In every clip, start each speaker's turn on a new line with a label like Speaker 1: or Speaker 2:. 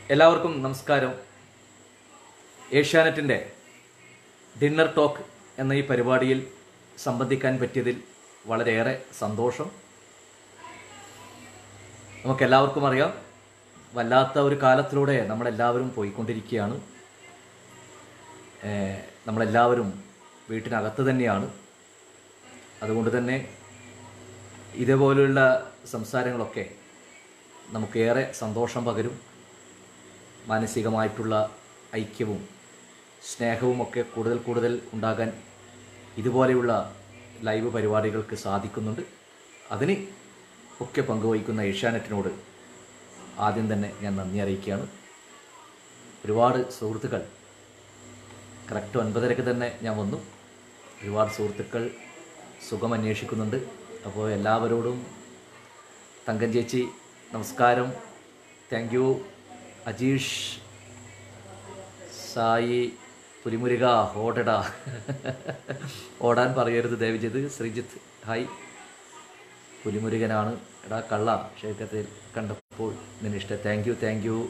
Speaker 1: എല്ലാവർക്കും നമസ്കാരം ഏഷ്യാനെറ്റിൻ്റെ ഡിന്നർ ടോക്ക് എന്ന ഈ പരിപാടിയിൽ സംബന്ധിക്കാൻ പറ്റിയതിൽ വളരെയേറെ സന്തോഷം നമുക്കെല്ലാവർക്കും അറിയാം വല്ലാത്ത ഒരു കാലത്തിലൂടെ നമ്മളെല്ലാവരും പോയിക്കൊണ്ടിരിക്കുകയാണ് ഏഹ് നമ്മളെല്ലാവരും വീട്ടിനകത്ത് തന്നെയാണ് അതുകൊണ്ട് തന്നെ ഇതേപോലെയുള്ള സംസാരങ്ങളൊക്കെ നമുക്കേറെ സന്തോഷം പകരും മാനസികമായിട്ടുള്ള ഐക്യവും സ്നേഹവും ഒക്കെ കൂടുതൽ കൂടുതൽ ഉണ്ടാകാൻ ഇതുപോലെയുള്ള ലൈവ് പരിപാടികൾക്ക് സാധിക്കുന്നുണ്ട് അതിന് ഒക്കെ പങ്കുവഹിക്കുന്ന ഏഷ്യാനെറ്റിനോട് ആദ്യം തന്നെ ഞാൻ നന്ദി അറിയിക്കുകയാണ് ഒരുപാട് സുഹൃത്തുക്കൾ കറക്റ്റ് ഒൻപതരക്ക് തന്നെ ഞാൻ വന്നു ഒരുപാട് സുഹൃത്തുക്കൾ സുഖം അന്വേഷിക്കുന്നുണ്ട് അപ്പോൾ എല്ലാവരോടും തങ്കം ചേച്ചി നമസ്കാരം താങ്ക് യു അജീഷ് സായി പുലിമുരുക ഓടടാ ഓടാൻ പറയരുത് ദയവ് ചെയ്ത് ശ്രീജിത്ത് ഹായ് പുലിമുരുകനാണ് എടാ കള്ള ക്ഷേത്രത്തിൽ കണ്ടപ്പോൾ നിന്നിഷ്ട thank you thank you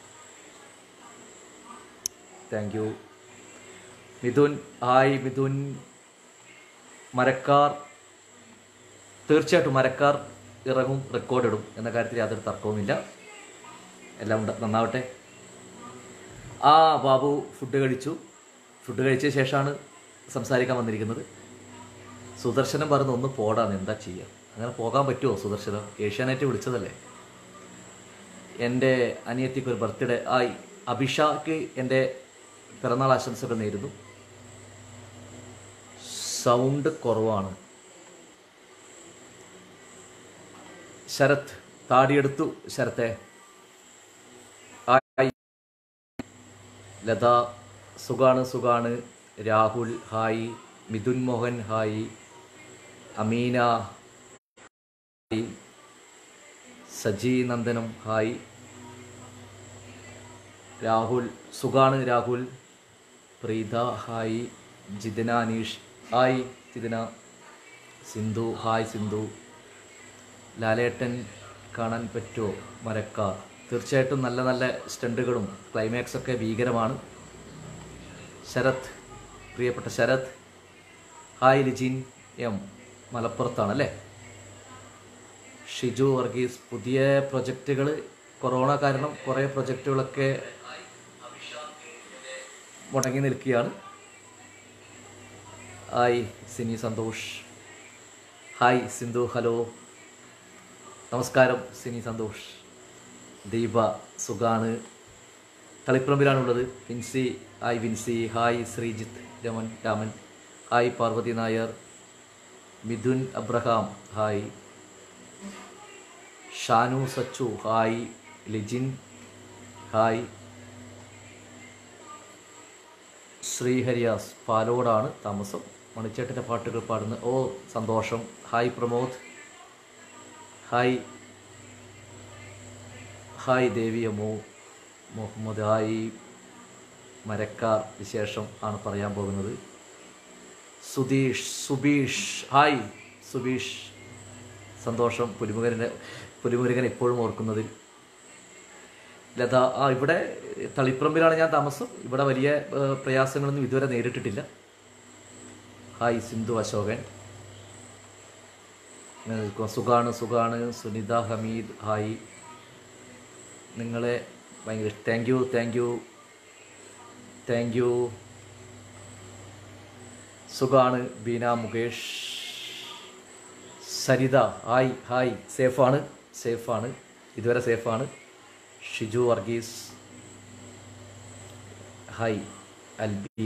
Speaker 1: thank you Mithun hi Mithun Marakkar തീർച്ചയായിട്ടും മരക്കാർ ഇറങ്ങും റെക്കോർഡിടും എന്ന കാര്യത്തിൽ യാതൊരു തർക്കവുമില്ല എല്ലാം ഉണ്ട് നന്നാവട്ടെ ആ ബാബു ഫുഡ് കഴിച്ചു ഫുഡ് കഴിച്ച ശേഷമാണ് സംസാരിക്കാൻ വന്നിരിക്കുന്നത് സുദർശനം പറഞ്ഞ് ഒന്ന് പോടാന്ന് എന്താ ചെയ്യുക അങ്ങനെ പോകാൻ പറ്റുമോ സുദർശനം ഏഷ്യാനെറ്റ് വിളിച്ചതല്ലേ എൻ്റെ അനിയത്തിക്ക് ഒരു ബർത്ത്ഡേ ആയി അഭിഷാക്ക് എൻ്റെ പിറന്നാൾ ആശംസകൾ നേരുന്നു സൗണ്ട് കുറവാണ് ശരത് താടിയെടുത്തു ശരത്തെ ഹായ് ലത സുഖാണ് സുഖാണ് Rahul hi Mithun Mohan hi Ameena hi Saji Nandanam hi Rahul സുഖാണ് Rahul Preetha hi Jithina Aneesh hi Jithina Sindhu hi Sindhu ലാലേട്ടൻ കാണാൻ പറ്റുമോ മരക്കാർ തീർച്ചയായിട്ടും നല്ല നല്ല സ്റ്റണ്ടുകളും ക്ലൈമാക്സ് ഒക്കെ ഭീകരമാണ് ശരത് പ്രിയപ്പെട്ട ശരത് ഹായ് ലിജിൻ എം മലപ്പുറത്താണ് അല്ലേ ഷിജു വർഗീസ് പുതിയ പ്രൊജക്റ്റുകൾ കൊറോണ കാരണം കുറേ പ്രൊജക്റ്റുകളൊക്കെ മുടങ്ങി നിൽക്കുകയാണ് hi Sini Santhosh hi Sindhu hello നമസ്കാരം സിനി സന്തോഷ് ദീപ സുഖാണ് കളിപ്പറമ്പിലാണുള്ളത് Vinci hi Vinci hi Sreejith Raman Raman hi Parvathy Nair Mithun Abraham hi Shanu Sachu hi Lijin hi ശ്രീഹരിയാസ് പാലോടാണ് താമസം മണിച്ചേട്ടൻ്റെ പാട്ടുകൾ പാടുന്ന ഓ സന്തോഷം hi Pramod hi hi Devi Ammu Muhammad hi Marakkar വിശേഷം ആണ് പറയാൻ പോകുന്നത് സുധീഷ് സുബീഷ് ഹായ് സുബീഷ് സന്തോഷം പുലിമുരുകനെ പുലിമുരുകൻ ഇപ്പോഴും ഓർക്കുന്നതിൽ ലത ആ ഇവിടെ തളിപ്പറമ്പിലാണ് ഞാൻ താമസം ഇവിടെ വലിയ ഏഹ്, പ്രയാസങ്ങളൊന്നും ഇതുവരെ നേരിട്ടിട്ടില്ല ഹായ് സിന്ധു അശോകൻ ഇങ്ങനെ നിൽക്കുക. സുഖാണ് സുഖാണ് സുനിത ഹമീദ് ഹായ് നിങ്ങളെ ഭയങ്കര thank you thank you thank you സുഖാണ് ബീന മുകേഷ് സരിത ഹായ് ഹായ് സേഫാണ് സേഫാണ് ഇതുവരെ സേഫാണ് ഷിജു വർഗീസ് ഹായ് അൽബി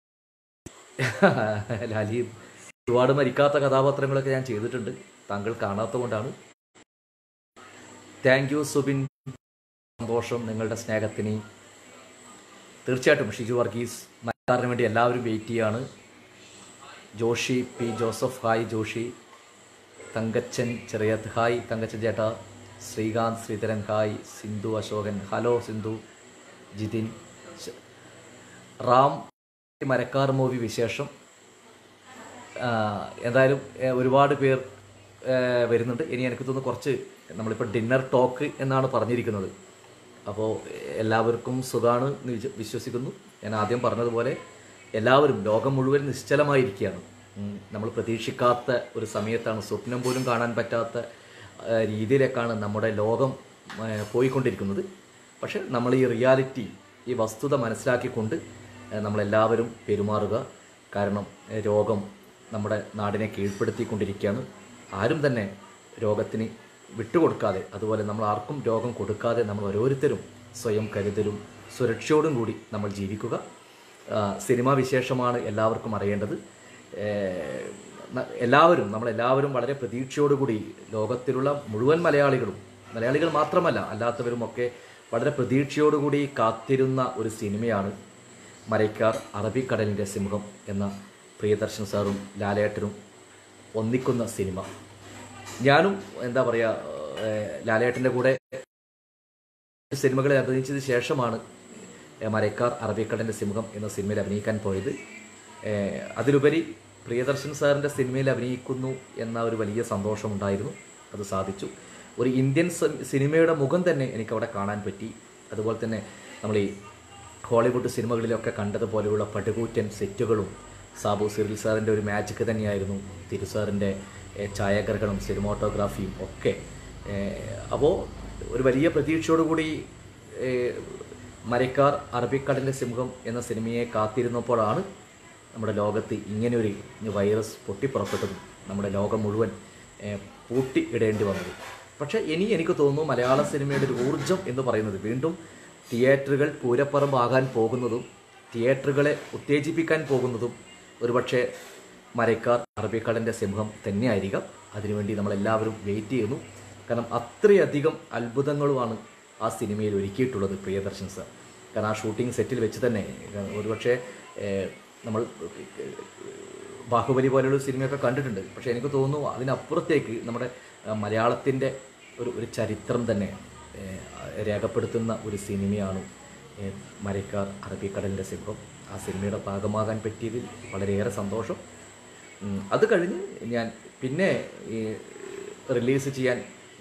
Speaker 1: ലാലീബ് ഒരുപാട് മരിക്കാത്ത കഥാപാത്രങ്ങളൊക്കെ ഞാൻ ചെയ്തിട്ടുണ്ട് താങ്കൾ കാണാത്ത കൊണ്ടാണ് താങ്ക് യു സുബിൻ സന്തോഷം നിങ്ങളുടെ സ്നേഹത്തിന് തീർച്ചയായിട്ടും ഷിജു വർഗീസ് മലയാറിന് വേണ്ടി എല്ലാവരും വെയിറ്റ് ചെയ്യാണ് Joshy P Joseph hi Joshy Thankachan Cheriyath hi Thankachan ചേട്ടാ ശ്രീകാന്ത് ശ്രീധരൻ ഹായ് സിന്ധു അശോകൻ ഹലോ സിന്ധു ജിതിൻ ശ- റാം മരക്കാർ മൂവി വിശേഷം ആ, എന്തായാലും ഏ, ഒരുപാട് പേർ ഏ, വരുന്നുണ്ട് ഇനി എനിക്ക് തോന്നുന്നു കുറച്ച് നമ്മളിപ്പോൾ ഡിന്നർ ടോക്ക് എന്നാണ് പറഞ്ഞിരിക്കുന്നത് അപ്പോൾ എല്ലാവർക്കും സുഖമാണ് എന്ന് വിശ്വ- വിശ്വസിക്കുന്നു ഞാൻ ആദ്യം പറഞ്ഞതുപോലെ എല്ലാവരും ലോകം മുഴുവൻ നിശ്ചലമായിരിക്കുകയാണ് ഉം, നമ്മൾ പ്രതീക്ഷിക്കാത്ത ഒരു സമയത്താണ് സ്വപ്നം പോലും കാണാൻ പറ്റാത്ത ആ, രീതിയിലേക്കാണ് നമ്മുടെ ലോകം ആ, പോയിക്കൊണ്ടിരിക്കുന്നത് പക്ഷെ നമ്മൾ ഈ റിയാലിറ്റി ഈ വസ്തുത മനസ്സിലാക്കിക്കൊണ്ട് ആ, നമ്മളെല്ലാവരും പെരുമാറുക കാരണം ആ, രോഗം നമ്മുടെ നാടിനെ കീഴ്പ്പെടുത്തിക്കൊണ്ടിരിക്കുകയാണ് ആരും തന്നെ രോഗത്തിന് വിട്ടുകൊടുക്കാതെ അതുപോലെ നമ്മൾ ആർക്കും രോഗം കൊടുക്കാതെ നമ്മൾ ഓരോരുത്തരും സ്വയം കരുതലും സുരക്ഷയോടും കൂടി നമ്മൾ ജീവിക്കുക ആ, സിനിമാ വിശേഷമാണ് എല്ലാവർക്കും അറിയേണ്ടത് ഏഹ്, ന- എല്ലാവരും നമ്മളെല്ലാവരും വളരെ പ്രതീക്ഷയോടുകൂടി ലോകത്തിലുള്ള മുഴുവൻ മലയാളികളും മലയാളികൾ മാത്രമല്ല അല്ലാത്തവരും ഒക്കെ വളരെ പ്രതീക്ഷയോടുകൂടി കാത്തിരുന്ന ഒരു സിനിമയാണ് മരയ്ക്കാർ അറബിക്കടലിൻ്റെ സിംഹം എന്ന പ്രിയദർശൻ സാറും ലാലേട്ടനും ഒന്നിക്കുന്ന സിനിമ ഞാനും എന്താ പറയുക ലാലേട്ടൻ്റെ കൂടെ സിനിമകളിൽ അഭിനയിച്ചതിന് ശേഷമാണ് ഏഹ്, മരക്കാർ അറബിക്കടലിൻ്റെ സിംഹം എന്ന സിനിമയിൽ അഭിനയിക്കാൻ പോയത് ഏഹ്, അതിലുപരി പ്രിയദർശൻ സാറിൻ്റെ സിനിമയിൽ അഭിനയിക്കുന്നു എന്ന ഒരു വലിയ സന്തോഷമുണ്ടായിരുന്നു അത് സാധിച്ചു ഒരു ഇന്ത്യൻ സ- സിനിമയുടെ മുഖം തന്നെ എനിക്ക് അവിടെ കാണാൻ പറ്റി അതുപോലെ തന്നെ നമ്മൾ ഈ ഹോളിവുഡ് സിനിമകളിലൊക്കെ കണ്ടതുപോലെയുള്ള പടുകൂറ്റൻ സെറ്റുകളും സാബു സിറിൽ സാറിൻ്റെ ഒരു മാജിക് തന്നെയായിരുന്നു തിരു സാറിൻ്റെ ഏഹ്, ഛായാഗ്രഹണം സിനിമാറ്റോഗ്രാഫിയും ഒക്കെ അപ്പോൾ ഒരു വലിയ പ്രതീക്ഷയോടുകൂടി ഏഹ്, മരക്കാർ അറബിക്കടലിൻ്റെ സിംഹം എന്ന സിനിമയെ കാത്തിരുന്നപ്പോഴാണ് നമ്മുടെ ലോകത്ത് ഇങ്ങനെയൊരു വൈറസ് പൊട്ടിപ്പുറപ്പെട്ടതും നമ്മുടെ ലോകം മുഴുവൻ ഏഹ്, പൂട്ടി ഇടേണ്ടി വന്നത് പക്ഷേ ഇനി എനിക്ക് തോന്നുന്നു മലയാള സിനിമയുടെ ഒരു ഊർജം എന്ന് പറയുന്നത് വീണ്ടും തിയേറ്ററുകൾ പൂരപ്പറമ്പാകാൻ പോകുന്നതും തിയേറ്ററുകളെ ഉത്തേജിപ്പിക്കാൻ പോകുന്നതും ഒരുപക്ഷെ മരക്കാർ അറബിക്കടലിൻ്റെ സിംഹം തന്നെയായിരിക്കാം അതിനുവേണ്ടി നമ്മളെല്ലാവരും വെയിറ്റ് ചെയ്യുന്നു കാരണം അത്രയധികം അത്ഭുതങ്ങളുമാണ് ആ സിനിമയിൽ ഒരുക്കിയിട്ടുള്ളത് പ്രിയദർശൻ സാർ കാരണം ആ ഷൂട്ടിംഗ് സെറ്റിൽ വെച്ച് തന്നെ കാരണം ഒരുപക്ഷെ ഏഹ്, നമ്മൾ ബാഹുബലി പോലെയുള്ള സിനിമയൊക്കെ കണ്ടിട്ടുണ്ട് പക്ഷേ എനിക്ക് തോന്നുന്നു അതിനപ്പുറത്തേക്ക് നമ്മുടെ ആ, മലയാളത്തിൻ്റെ ഒരു ഒരു ചരിത്രം തന്നെ ഏഹ്, രേഖപ്പെടുത്തുന്ന ഒരു സിനിമയാണ് ഏഹ്, മരക്കാർ അറബിക്കടലിൻ്റെ സിംഹം ആ സിനിമയുടെ ഭാഗമാകാൻ പറ്റിയതിൽ വളരെയേറെ സന്തോഷം ഉം, അത് കഴിഞ്ഞ് ഞാൻ പിന്നെ ഈ റിലീസ് ചെയ്യാൻ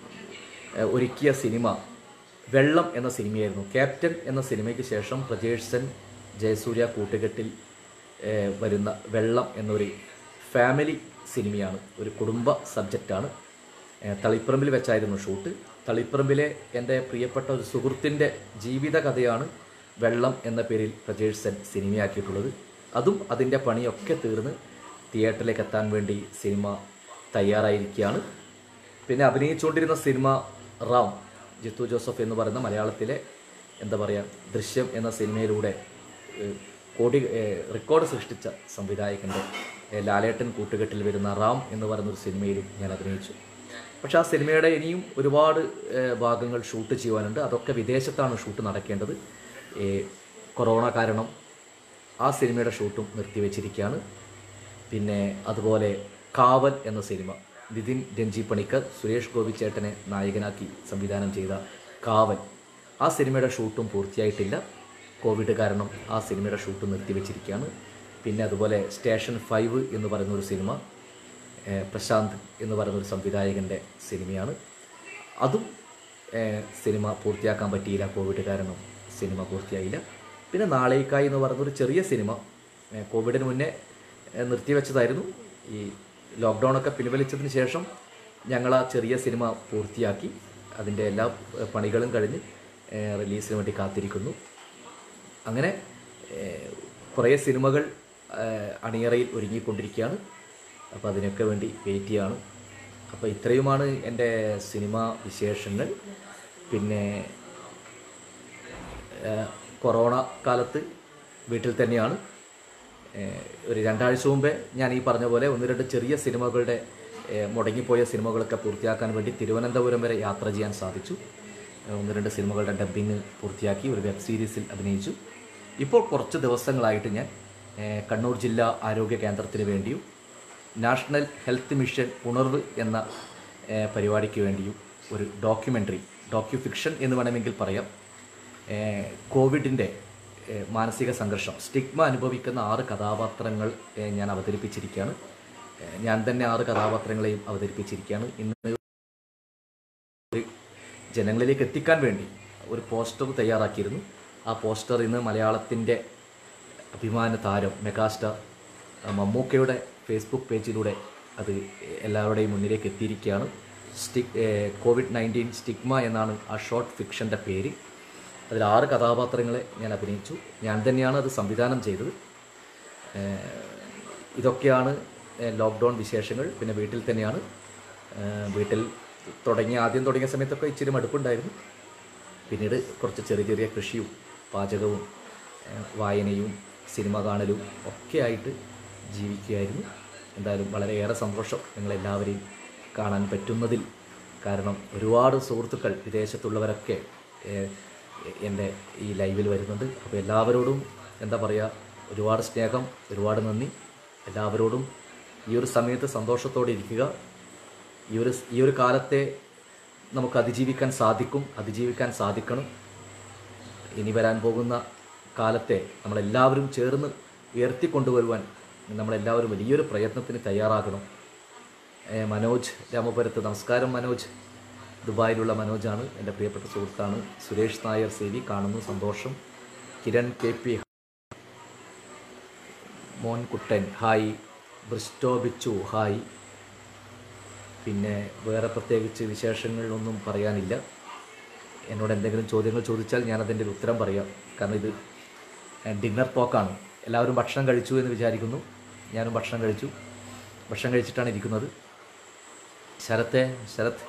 Speaker 1: ഏഹ്, ഒരുക്കിയ സിനിമ വെള്ളം എന്ന സിനിമയായിരുന്നു ക്യാപ്റ്റൻ എന്ന സിനിമയ്ക്ക് ശേഷം പ്രജേഷ് ജയസൂര്യ കൂട്ടുകെട്ടിൽ ഏഹ്, വരുന്ന വെള്ളം എന്നൊരു ഫാമിലി സിനിമയാണ് ഒരു കുടുംബ സബ്ജക്റ്റാണ് ഏഹ്, തളിപ്പറമ്പിൽ വെച്ചായിരുന്നു ഷൂട്ട് തളിപ്പറമ്പിലെ എൻ്റെ പ്രിയപ്പെട്ട ഒരു സുഹൃത്തിൻ്റെ ജീവിത കഥയാണ് വെള്ളം എന്ന പേരിൽ പ്രജേഷ് സെൻ സിനിമയാക്കിയിട്ടുള്ളത് അതും അതിൻ്റെ പണിയൊക്കെ തീർന്ന് തിയേറ്ററിലേക്ക് എത്താൻ വേണ്ടി സിനിമ തയ്യാറായിരിക്കുകയാണ് പിന്നെ അഭിനയിച്ചുകൊണ്ടിരുന്ന സിനിമ റാം ജിത്തു ജോസഫ് എന്ന് പറയുന്ന മലയാളത്തിലെ എന്താ പറയുക ദൃശ്യം എന്ന സിനിമയിലൂടെ ഏഹ്, കോടി ഏഹ്, റെക്കോർഡ് സൃഷ്ടിച്ച സംവിധായകൻ്റെ ഏഹ്, ലാലേട്ടൻ കൂട്ടുകെട്ടിൽ വരുന്ന റാം എന്ന് പറയുന്ന ഒരു സിനിമയിലും ഞാൻ അഭിനയിച്ചു പക്ഷേ ആ സിനിമയുടെ ഇനിയും ഒരുപാട് ഏഹ്, ഭാഗങ്ങൾ ഷൂട്ട് ചെയ്യുവാനുണ്ട് അതൊക്കെ വിദേശത്താണ് ഷൂട്ട് നടക്കേണ്ടത് ഏഹ്, കൊറോണ കാരണം ആ സിനിമയുടെ ഷൂട്ടും നിർത്തിവെച്ചിരിക്കുകയാണ് പിന്നെ അതുപോലെ കാവൽ എന്ന സിനിമ നിതിൻ രഞ്ജി പണിക്കർ സുരേഷ് ഗോപി ചേട്ടനെ നായകനാക്കി സംവിധാനം ചെയ്ത കാവൽ ആ സിനിമയുടെ ഷൂട്ടും പൂർത്തിയായിട്ടില്ല കോവിഡ് കാരണം ആ സിനിമയുടെ ഷൂട്ട് നിർത്തിവെച്ചിരിക്കുകയാണ് പിന്നെ അതുപോലെ സ്റ്റേഷൻ ഫൈവ് എന്ന് പറയുന്ന ഒരു സിനിമ ഏഹ്, പ്രശാന്ത് എന്ന് പറയുന്ന ഒരു സംവിധായകൻ്റെ സിനിമയാണ് അതും ഏഹ്, സിനിമ പൂർത്തിയാക്കാൻ പറ്റിയില്ല കോവിഡ് കാരണം സിനിമ പൂർത്തിയായില്ല പിന്നെ നാളേക്കായി എന്ന് പറയുന്നൊരു ചെറിയ സിനിമ ഏഹ്, കോവിഡിന് മുന്നേ ഏഹ്, നിർത്തിവെച്ചതായിരുന്നു ഈ ലോക്ക്ഡൗണൊക്കെ പിൻവലിച്ചതിന് ശേഷം ഞങ്ങൾ ആ ചെറിയ സിനിമ പൂർത്തിയാക്കി അതിൻ്റെ എല്ലാ ഏഹ്, പണികളും കഴിഞ്ഞ് ഏഹ്, റിലീസിന് വേണ്ടി കാത്തിരിക്കുന്നു അങ്ങനെ ഏഹ്, കുറേ സിനിമകൾ ഏഹ്, അണിയറയിൽ ഒരുങ്ങിക്കൊണ്ടിരിക്കുകയാണ് അപ്പോൾ അതിനൊക്കെ വേണ്ടി വെയിറ്റ് ചെയ്യാണ് അപ്പോൾ ഇത്രയുമാണ് എൻ്റെ സിനിമ വിശേഷങ്ങൾ പിന്നെ ഏഹ്, കൊറോണ കാലത്ത് വീട്ടിൽ തന്നെയാണ് ഏഹ്, ഒരു രണ്ടാഴ്ച മുമ്പേ ഞാൻ ഈ പറഞ്ഞ പോലെ ഒന്ന് രണ്ട് ചെറിയ സിനിമകളുടെ ഏഹ്, മുടങ്ങിപ്പോയ സിനിമകളൊക്കെ പൂർത്തിയാക്കാൻ വേണ്ടി തിരുവനന്തപുരം വരെ യാത്ര ചെയ്യാൻ സാധിച്ചു ഏഹ്, ഒന്ന് രണ്ട് സിനിമകളുടെ ഡബ്ബിങ് പൂർത്തിയാക്കി ഒരു വെബ് സീരീസിൽ അഭിനയിച്ചു ഇപ്പോൾ കുറച്ച് ദിവസങ്ങളായിട്ട് ഞാൻ ഏഹ്, കണ്ണൂർ ജില്ലാ ആരോഗ്യ കേന്ദ്രത്തിന് വേണ്ടിയും നാഷണൽ ഹെൽത്ത് മിഷൻ ഉണർവ് എന്ന ഏഹ്, പരിപാടിക്ക് വേണ്ടിയും ഒരു ഡോക്യുമെൻ്ററി ഡോക്യു ഫിക്ഷൻ എന്ന് വേണമെങ്കിൽ പറയാം ഏഹ്, കോവിഡിൻ്റെ ഏഹ്, മാനസിക സംഘർഷം സ്റ്റിഗ്മ അനുഭവിക്കുന്ന ആറ് കഥാപാത്രങ്ങൾ ഏഹ്, ഞാൻ അവതരിപ്പിച്ചിരിക്കുകയാണ് ഏഹ്, ഞാൻ തന്നെ ആറ് കഥാപാത്രങ്ങളെയും അവതരിപ്പിച്ചിരിക്കുകയാണ് ഇന്ന് ഒരു ജനങ്ങളിലേക്ക് എത്തിക്കാൻ വേണ്ടി ഒരു പോസ്റ്റർ തയ്യാറാക്കിയിരുന്നു ആ പോസ്റ്റർ ഇന്ന് മലയാളത്തിൻ്റെ അഭിമാന താരം മെഗാസ്റ്റാർ ആ, മമ്മൂക്കയുടെ ഫേസ്ബുക്ക് പേജിലൂടെ അത് എല്ലാവരുടെയും മുന്നിലേക്ക് എത്തിയിരിക്കുകയാണ് സ്റ്റിക് കോവിഡ് നയൻറ്റീൻ സ്റ്റിഗ്മ എന്നാണ് ആ ഷോർട്ട് ഫിക്ഷൻ്റെ പേര് അതിൽ ആറ് കഥാപാത്രങ്ങളെ ഞാൻ അഭിനയിച്ചു ഞാൻ തന്നെയാണ് അത് സംവിധാനം ചെയ്തത് ഏഹ് ഇതൊക്കെയാണ് ഏഹ് ലോക്ക്ഡൗൺ വിശേഷങ്ങൾ പിന്നെ വീട്ടിൽ തന്നെയാണ് ഏഹ് വീട്ടിൽ തുടങ്ങിയ ആദ്യം തുടങ്ങിയ സമയത്തൊക്കെ ഇച്ചിരി മടുപ്പുണ്ടായിരുന്നു പിന്നീട് കുറച്ച് ചെറിയ ചെറിയ കൃഷിയും പാചകവും ഏഹ് വായനയും സിനിമ കാണലും ഒക്കെ ആയിട്ട് ജീവിക്കുകയായിരുന്നു എന്തായാലും വളരെയേറെ സന്തോഷം നിങ്ങളെല്ലാവരെയും കാണാൻ പറ്റുന്നതിൽ കാരണം ഒരുപാട് സുഹൃത്തുക്കൾ വിദേശത്തുള്ളവരൊക്കെ ഏഹ്, എൻ്റെ ഈ ലൈവിൽ വരുന്നുണ്ട് അപ്പോൾ എല്ലാവരോടും എന്താ പറയുക ഒരുപാട് സ്നേഹം ഒരുപാട് നന്ദി എല്ലാവരോടും ഈ ഒരു സമയത്ത് സന്തോഷത്തോടെ ഇരിക്കുക ഈ ഒരു ഈ ഒരു കാലത്തെ നമുക്ക് അതിജീവിക്കാൻ സാധിക്കും അതിജീവിക്കാൻ സാധിക്കണം ഇനി വരാൻ പോകുന്ന കാലത്തെ നമ്മളെല്ലാവരും ചേർന്ന് ഉയർത്തിക്കൊണ്ടുവരുവാൻ നമ്മളെല്ലാവരും വലിയൊരു പ്രയത്നത്തിന് തയ്യാറാകണം ഏ, മനോജ് രാമപുരത്ത് നമസ്കാരം മനോജ് ദുബായിലുള്ള മനോജാണ് എൻ്റെ പ്രിയപ്പെട്ട സുഹൃത്താണ് സുരേഷ് നായർ സേവി കാണുന്നു സന്തോഷം Kiran K P Monkuttan hi Bristo Bichu hi പിന്നെ വേറെ പ്രത്യേകിച്ച് വിശേഷങ്ങളൊന്നും പറയാനില്ല എന്നോട് എന്തെങ്കിലും ചോദ്യങ്ങൾ ചോദിച്ചാൽ ഞാൻ അതിൻ്റെ ഒരു ഉത്തരം പറയാം കാരണം ഇത് ഡിന്നർ ടോക്കാണ് എല്ലാവരും ഭക്ഷണം കഴിച്ചു എന്ന് വിചാരിക്കുന്നു ഞാനും ഭക്ഷണം കഴിച്ചു ഭക്ഷണം കഴിച്ചിട്ടാണ് ഇരിക്കുന്നത് ശരത്തെ ശരത്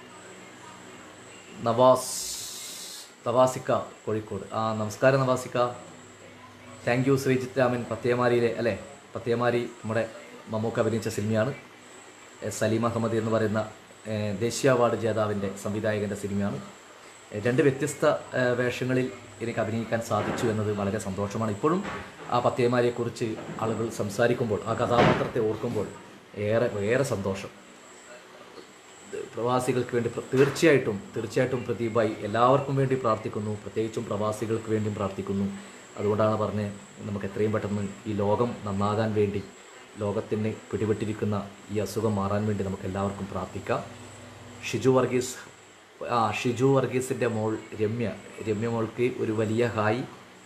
Speaker 1: നവാസ് നവാസിക്ക കോഴിക്കോട് ആ നമസ്കാരം നവാസിക്ക താങ്ക് യു ശ്രീജിത്ത് രാമൻ പത്തേമാരിയിലെ അല്ലേ പത്തേമാരി നമ്മുടെ മമ്മൂക്ക അഭിനയിച്ച സിനിമയാണ് എ, സലീം അഹമ്മദ് എന്ന് പറയുന്ന ഏ, ദേശീയ അവാർഡ് ജേതാവിൻ്റെ സംവിധായകൻ്റെ സിനിമയാണ് ഏ, രണ്ട് വ്യത്യസ്ത ഏ, വേഷങ്ങളിൽ എനിക്ക് അഭിനയിക്കാൻ സാധിച്ചു എന്നത് വളരെ സന്തോഷമാണ് ഇപ്പോഴും ആ പത്തേമാരിയെക്കുറിച്ച് ആളുകൾ സംസാരിക്കുമ്പോൾ ആ കഥാപാത്രത്തെ ഓർക്കുമ്പോൾ ഏറെ ഏറെ സന്തോഷം പ്രവാസികൾക്ക് വേണ്ടി പ്ര- തീർച്ചയായിട്ടും തീർച്ചയായിട്ടും പ്രദീപായി എല്ലാവർക്കും വേണ്ടി പ്രാർത്ഥിക്കുന്നു പ്രത്യേകിച്ചും പ്രവാസികൾക്ക് വേണ്ടിയും പ്രാർത്ഥിക്കുന്നു അതുകൊണ്ടാണ് പറഞ്ഞത് നമുക്ക് എത്രയും പെട്ടെന്ന് ഈ ലോകം നന്നാകാൻ വേണ്ടി ലോകത്തിന് പിടിപെട്ടിരിക്കുന്ന ഈ അസുഖം മാറാൻ വേണ്ടി നമുക്ക് എല്ലാവർക്കും പ്രാർത്ഥിക്കാം ഷിജു വർഗീസ് ആ ഷിജു വർഗീസിൻ്റെ മോൾ രമ്യ രമ്യ മോൾക്ക് ഒരു വലിയ ഹായ്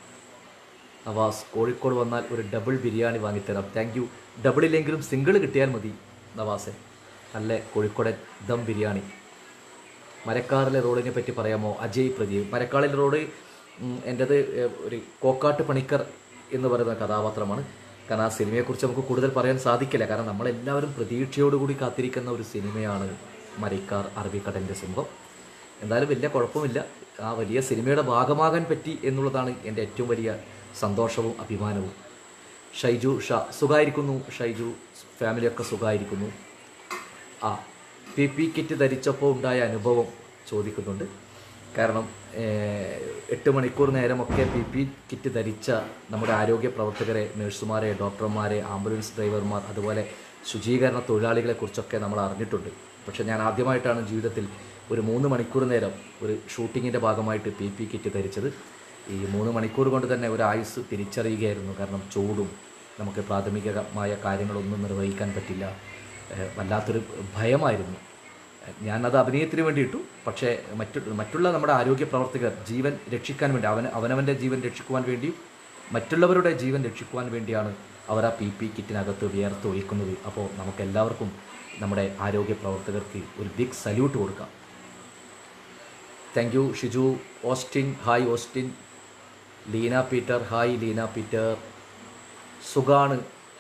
Speaker 1: നവാസ് കോഴിക്കോട് വന്നാൽ ഒരു ഡബിൾ ബിരിയാണി വാങ്ങിത്തരാം താങ്ക് യു ഡബിൾ ഇല്ലെങ്കിലും സിംഗിൾ കിട്ടിയാൽ മതി നവാസെ നല്ല കോഴിക്കോടൻ ദം ബിരിയാണി മരക്കാറിലെ റോഡിനെ പറ്റി പറയാമോ അജയ് പ്രദീപ് മരക്കാളിലെ റോഡ് ഉം, എൻ്റേത് ഏഹ്, ഒരു കോക്കാട്ട് പണിക്കർ എന്ന് പറയുന്ന കഥാപാത്രമാണ് കാരണം ആ സിനിമയെക്കുറിച്ച് നമുക്ക് കൂടുതൽ പറയാൻ സാധിക്കില്ല കാരണം നമ്മളെല്ലാവരും പ്രതീക്ഷയോടുകൂടി കാത്തിരിക്കുന്ന ഒരു സിനിമയാണ് മരക്കാർ അറബിക്കടലിൻ്റെ സിംഹം എന്തായാലും വലിയ കുഴപ്പമില്ല ആ വലിയ സിനിമയുടെ ഭാഗമാകാൻ പറ്റി എന്നുള്ളതാണ് എൻ്റെ ഏറ്റവും വലിയ സന്തോഷവും അഭിമാനവും ഷൈജു ഷാ സുഖമായിരിക്കുന്നു ഷൈജു ഫാമിലിയൊക്കെ സുഖമായിരിക്കുന്നു ആ പി പി കിറ്റ് ധരിച്ചപ്പോൾ ഉണ്ടായ അനുഭവം ചോദിക്കുന്നുണ്ട് കാരണം ഏഹ്, എട്ട് മണിക്കൂർ നേരമൊക്കെ പി പി കിറ്റ് ധരിച്ച നമ്മുടെ ആരോഗ്യ പ്രവർത്തകരെ നഴ്സുമാരെ ഡോക്ടർമാരെ ആംബുലൻസ് ഡ്രൈവർമാർ അതുപോലെ ശുചീകരണ തൊഴിലാളികളെ കുറിച്ചൊക്കെ നമ്മൾ അറിഞ്ഞിട്ടുണ്ട് പക്ഷേ ഞാൻ ആദ്യമായിട്ടാണ് ജീവിതത്തിൽ ഒരു മൂന്ന് മണിക്കൂർ നേരം ഒരു ഷൂട്ടിങ്ങിൻ്റെ ഭാഗമായിട്ട് പി പി കിറ്റ് ധരിച്ചത് ഈ മൂന്ന് മണിക്കൂർ കൊണ്ട് തന്നെ ഒരു ആയുസ് തിരിച്ചറിയുകയായിരുന്നു കാരണം ചൂടും നമുക്ക് പ്രാഥമികമായ കാര്യങ്ങളൊന്നും നിർവഹിക്കാൻ പറ്റില്ല ഏഹ് വല്ലാത്തൊരു ഭയമായിരുന്നു ഏഹ് ഞാനത് അഭിനയത്തിന് വേണ്ടി ഇട്ടു പക്ഷേ മറ്റു മറ്റുള്ള നമ്മുടെ ആരോഗ്യ പ്രവർത്തകർ ജീവൻ രക്ഷിക്കാൻ വേണ്ടി അവൻ അവനവൻ്റെ ജീവൻ രക്ഷിക്കുവാൻ വേണ്ടിയും മറ്റുള്ളവരുടെ ജീവൻ രക്ഷിക്കുവാൻ വേണ്ടിയാണ് അവർ ആ പി പി കിറ്റിനകത്ത് വിയർത്ത് ഒഴിക്കുന്നത് അപ്പോൾ നമുക്ക് എല്ലാവർക്കും നമ്മുടെ ആരോഗ്യ പ്രവർത്തകർക്ക് ഒരു ബിഗ് സല്യൂട്ട് കൊടുക്കാം thank you Shiju Austin hi Austin Leena Peter hi Leena Peter സുഖാണ്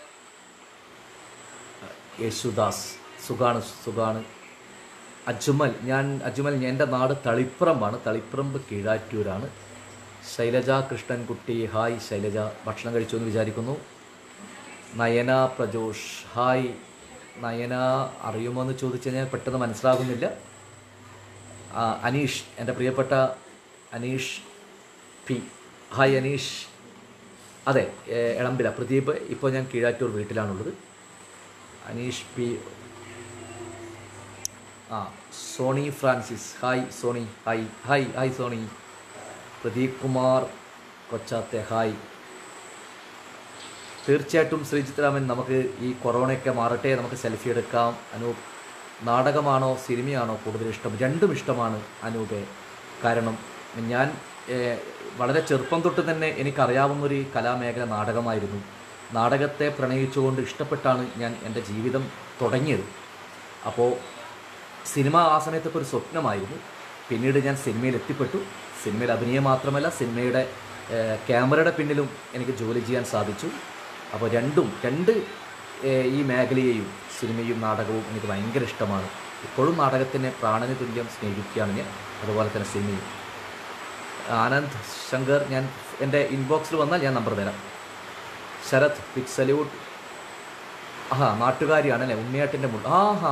Speaker 1: യേശുദാസ് സുഖാണ് സുഖാണ് അജ്മൽ ഞാൻ അജ്മൽ എൻ്റെ നാട് തളിപ്പറമ്പാണ് തളിപ്പറമ്പ് കീഴാറ്റൂരാണ് ശൈലജ കൃഷ്ണൻകുട്ടി ഹായ് ശൈലജ ഭക്ഷണം കഴിച്ചു എന്ന് വിചാരിക്കുന്നു നയന പ്രജോഷ് ഹായ് നയന അറിയുമോ എന്ന് ചോദിച്ചു കഴിഞ്ഞാൽ പെട്ടെന്ന് മനസ്സിലാകുന്നില്ല ആ, അനീഷ് എൻ്റെ പ്രിയപ്പെട്ട അനീഷ് പി ഹായ് അനീഷ് അതെ ഏ, എളമ്പില പ്രദീപ് ഇപ്പോൾ ഞാൻ കീഴാറ്റൂർ വീട്ടിലാണുള്ളത് അനീഷ് പി ആ Sony Francis hi Sony hi hi hi Sony Pradeep Kumar കൊച്ചാത്തെ ഹായ് തീർച്ചയായിട്ടും ശ്രീജിത്ത് രാമൻ നമുക്ക് ഈ കൊറോണയൊക്കെ മാറട്ടെ നമുക്ക് സെൽഫി എടുക്കാം അനൂപ് നാടകമാണോ സിനിമയാണോ കൂടുതൽ ഇഷ്ടം രണ്ടും ഇഷ്ടമാണ് അനൂപെ കാരണം ഞാൻ ഏഹ്, വളരെ ചെറുപ്പം തൊട്ട് തന്നെ എനിക്കറിയാവുന്നൊരു കലാമേഖല നാടകമായിരുന്നു നാടകത്തെ പ്രണയിച്ചുകൊണ്ട് ഇഷ്ടപ്പെട്ടാണ് ഞാൻ എൻ്റെ ജീവിതം തുടങ്ങിയത് അപ്പോൾ സിനിമ ആ സമയത്തൊക്കെ ഒരു സ്വപ്നമായിരുന്നു പിന്നീട് ഞാൻ സിനിമയിൽ എത്തിപ്പെട്ടു സിനിമയിൽ അഭിനയം മാത്രമല്ല സിനിമയുടെ ഏഹ്, ക്യാമറയുടെ പിന്നിലും എനിക്ക് ജോലി ചെയ്യാൻ സാധിച്ചു അപ്പോൾ രണ്ടും രണ്ട് ഏഹ്, ഈ മേഖലയെയും സിനിമയും നാടകവും എനിക്ക് ഭയങ്കര ഇഷ്ടമാണ് ഇപ്പോഴും നാടകത്തിനെ പ്രാണന് തുല്യം സ്നേഹിക്കുകയാണ് ഞാൻ അതുപോലെ തന്നെ സിനിമയും ആനന്ദ് ശങ്കർ ഞാൻ എൻ്റെ ഇൻബോക്സിൽ വന്നാൽ ഞാൻ നമ്പർ തരാം ശരത് ബിഗ് സല്യൂട്ട് ആഹാ നാട്ടുകാരിയാണ് അല്ലേ ഉണ്ണിയാട്ടിൻ്റെ മുള്ള ആ ഹാ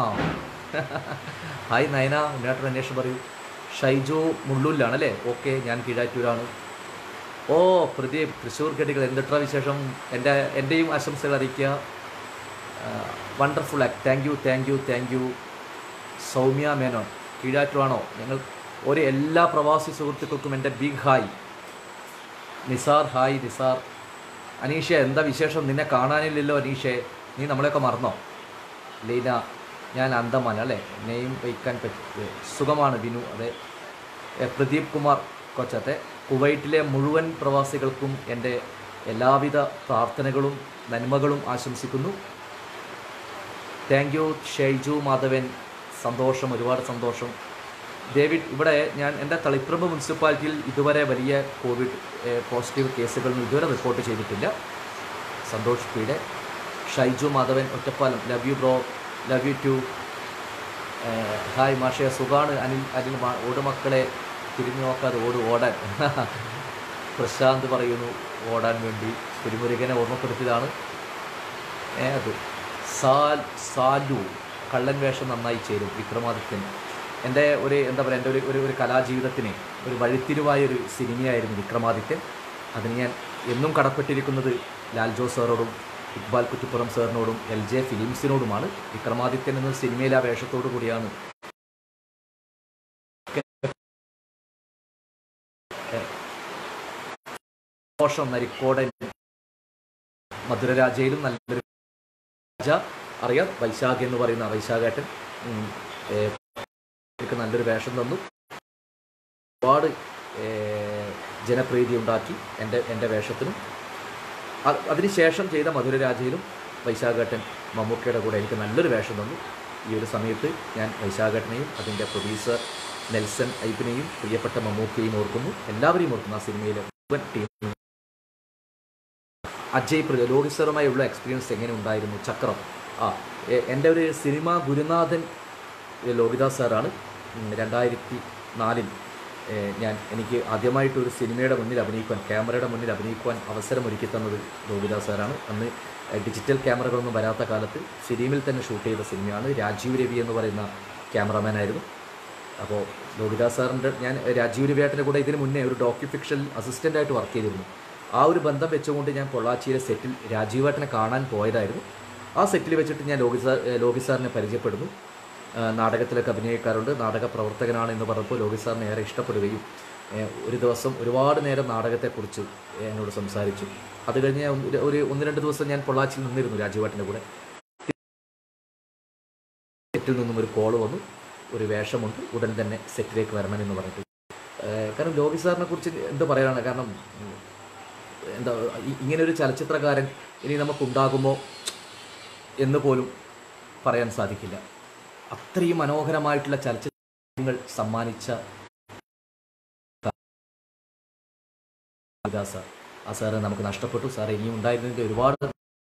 Speaker 1: ഹായ് നയന ഉണ്ണിയാട്ടൻ അന്വേഷണം പറയൂ ഷൈജു മുള്ളൂരിലാണ് അല്ലേ ഓക്കെ ഞാൻ കീഴാറ്റൂരാണ് ഓ പ്രദീപ് തൃശ്ശൂർ കെട്ടികൾ എന്തിട്ടാ വിശേഷം എൻ്റെ എൻ്റെയും ആശംസകൾ അറിയിക്കുക wonderful act thank you thank you thank you Soumya Menon കീഴാറ്റൂരാണോ ഞങ്ങൾ ഒരു എല്ലാ പ്രവാസി സുഹൃത്തുക്കൾക്കും എൻ്റെ big hi Nisar hi Nisar Aneesha എന്താ വിശേഷം നിന്നെ കാണാനില്ലല്ലോ അനീഷേ നീ നമ്മളെയൊക്കെ മറന്നോ ലീന ഞാൻ അന്തമാൻ അല്ലേ എന്നെയും വയ്ക്കാൻ പറ്റും സുഖമാണ് ബിനു അതെ എ, പ്രദീപ് കുമാർ കൊച്ചത്തെ കുവൈറ്റിലെ മുഴുവൻ പ്രവാസികൾക്കും എൻ്റെ എല്ലാവിധ പ്രാർത്ഥനകളും നന്മകളും ആശംസിക്കുന്നു താങ്ക് യു ഷെയ്ജു മാധവൻ സന്തോഷം ഒരുപാട് സന്തോഷം ഡേവിഡ് ഇവിടെ ഞാൻ എൻ്റെ തളിപ്പറമ്പ് മുനിസിപ്പാലിറ്റിയിൽ ഇതുവരെ വലിയ കോവിഡ് ഏഹ്, പോസിറ്റീവ് കേസുകളൊന്നും ഇതുവരെ റിപ്പോർട്ട് ചെയ്തിട്ടില്ല സന്തോഷ് പീടെ Shaiju Madhavan Ottapalam love you bro love you too hi മാഷേ സുഖാണ് അനിൽ അനിൽ മാ- ഓട് മക്കളെ തിരിഞ്ഞു നോക്കാതെ ഓട് ഓടാൻ പ്രശാന്ത് പറയുന്നു ഓടാൻ വേണ്ടി തിരുമുരുകനെ ഓർമ്മപ്പെടുത്തിയതാണ് ഏ അത് സാൽ സാലു കള്ളൻ വേഷം നന്നായി ചേരും വിക്രമാദിത്യൻ എൻ്റെ ഒരു എന്താ പറയുക എൻ്റെ ഒരു ഒരു ഒരു കലാജീവിതത്തിന് ഒരു വഴിത്തിരിവായ ഒരു സിനിമയായിരുന്നു വിക്രമാദിത്യൻ അതിന് ഞാൻ എന്നും കടപ്പെട്ടിരിക്കുന്നത് ലാൽ ജോസ് സാറോടും ഇക്ബാൽ കുറ്റിപ്പുറം സാറിനോടും എൽ ജെ ഫിലിംസിനോടുമാണ് വിക്രമാദിത്യൻ എന്ന സിനിമയിൽ ആ വേഷത്തോടു കൂടിയാണ് ദോഷം നരിക്കോടൻ മധുരരാജയിലും നല്ലൊരു രാജ അറിയാം വൈശാഖ് എന്ന് പറയുന്ന വൈശാഖേട്ടൻ ഉം, ഏ, എനിക്ക് നല്ലൊരു വേഷം തന്നു ഒരുപാട് ഏ, ജനപ്രീതി ഉണ്ടാക്കി എൻ്റെ എൻ്റെ വേഷത്തിനും അ- അതിനുശേഷം ചെയ്ത മധുരരാജയിലും വൈശാഖേട്ടൻ മമ്മൂക്കയുടെ കൂടെ എനിക്ക് നല്ലൊരു വേഷം തന്നു ഈ ഒരു സമയത്ത് ഞാൻ വൈശാഖേട്ടനെയും അതിൻ്റെ പ്രൊഡ്യൂസർ നെൽസൺ ഐബിനെയും പ്രിയപ്പെട്ട മമ്മൂക്കയും ഓർക്കുന്നു എല്ലാവരെയും ഓർക്കുന്നു ആ സിനിമയിലെ മുഴുവൻ ടീം അജയ് പ്രജ ലോഹിത് സാറുമായുള്ള എക്സ്പീരിയൻസ് എങ്ങനെ ഉണ്ടായിരുന്നു ചക്രം ആ എ- എൻ്റെ ഒരു സിനിമ ഗുരുനാഥൻ ഏ, ലോഹിദാസ് സാറാണ് ഉം, രണ്ടായിരത്തി നാലിൽ ഏ, ഞാൻ എനിക്ക് ആദ്യമായിട്ട് ഒരു സിനിമയുടെ മുന്നിൽ അഭിനയിക്കുവാൻ ക്യാമറയുടെ മുന്നിൽ അഭിനയിക്കുവാൻ അവസരം ഒരുക്കി തന്നത് ലോഹിദാസ് സാറാണ് അന്ന് ഏ, ഡിജിറ്റൽ ക്യാമറകളൊന്നും വരാത്ത കാലത്ത് ഫിലിമിൽ തന്നെ ഷൂട്ട് ചെയ്ത സിനിമയാണ് രാജീവ് രവി എന്ന് പറയുന്ന ക്യാമറമാൻ ആയിരുന്നു അപ്പോൾ ലോഹിദാസ് സാറിൻ്റെ ഞാൻ രാജീവ് രവിയാട്ടിൻ്റെ കൂടെ ഇതിന് മുന്നേ ഒരു ഡോക്യു ഫിക്ഷൻ അസിസ്റ്റൻ്റായിട്ട് വർക്ക് ചെയ്തിരുന്നു ആ ഒരു ബന്ധം വെച്ചുകൊണ്ട് ഞാൻ പൊള്ളാച്ചിയിലെ സെറ്റിൽ രാജീവേട്ടനെ കാണാൻ പോയതായിരുന്നു ആ സെറ്റിൽ വെച്ചിട്ട് ഞാൻ ലോകി സാർ ഏ, ലോകി സാറിനെ പരിചയപ്പെടുന്നു ആ, നാടകത്തിലൊക്കെ അഭിനയിക്കാറുണ്ട് നാടക പ്രവർത്തകനാണ് എന്ന് പറഞ്ഞപ്പോൾ ലോകി സാറിനെ ഏറെ ഇഷ്ടപ്പെടുകയും ഏ, ഒരു ദിവസം ഒരുപാട് നേരം നാടകത്തെക്കുറിച്ച് എന്നോട് സംസാരിച്ചു അത് കഴിഞ്ഞ് ഞാൻ ഒന്ന് ഒരു ഒന്ന് രണ്ട് ദിവസം ഞാൻ പൊള്ളാച്ചിയിൽ നിന്നിരുന്നു രാജീവേട്ടൻ്റെ കൂടെ സെറ്റിൽ നിന്നും ഒരു കോൾ വന്നു ഒരു വേഷമുണ്ട് ഉടൻ തന്നെ സെറ്റിലേക്ക് വരണമെന്ന് പറഞ്ഞിട്ട് ഏഹ് കാരണം ലോകി സാറിനെ കുറിച്ച് എന്ത് പറയാനാണ് കാരണം ഉം, എന്താ ഇ- ഇങ്ങനെ ഒരു ചലച്ചിത്രകാരൻ ഇനി നമുക്കുണ്ടാകുമോ എന്ന് പോലും പറയാൻ സാധിക്കില്ല അത്രയും മനോഹരമായിട്ടുള്ള ചലച്ചിത്രങ്ങൾ സമ്മാനിച്ച ഇതാ സാർ ആ സാറ് നമുക്ക് നഷ്ടപ്പെട്ടു സാർ ഇനിയും ഉണ്ടായിരുന്നെങ്കിൽ ഒരുപാട്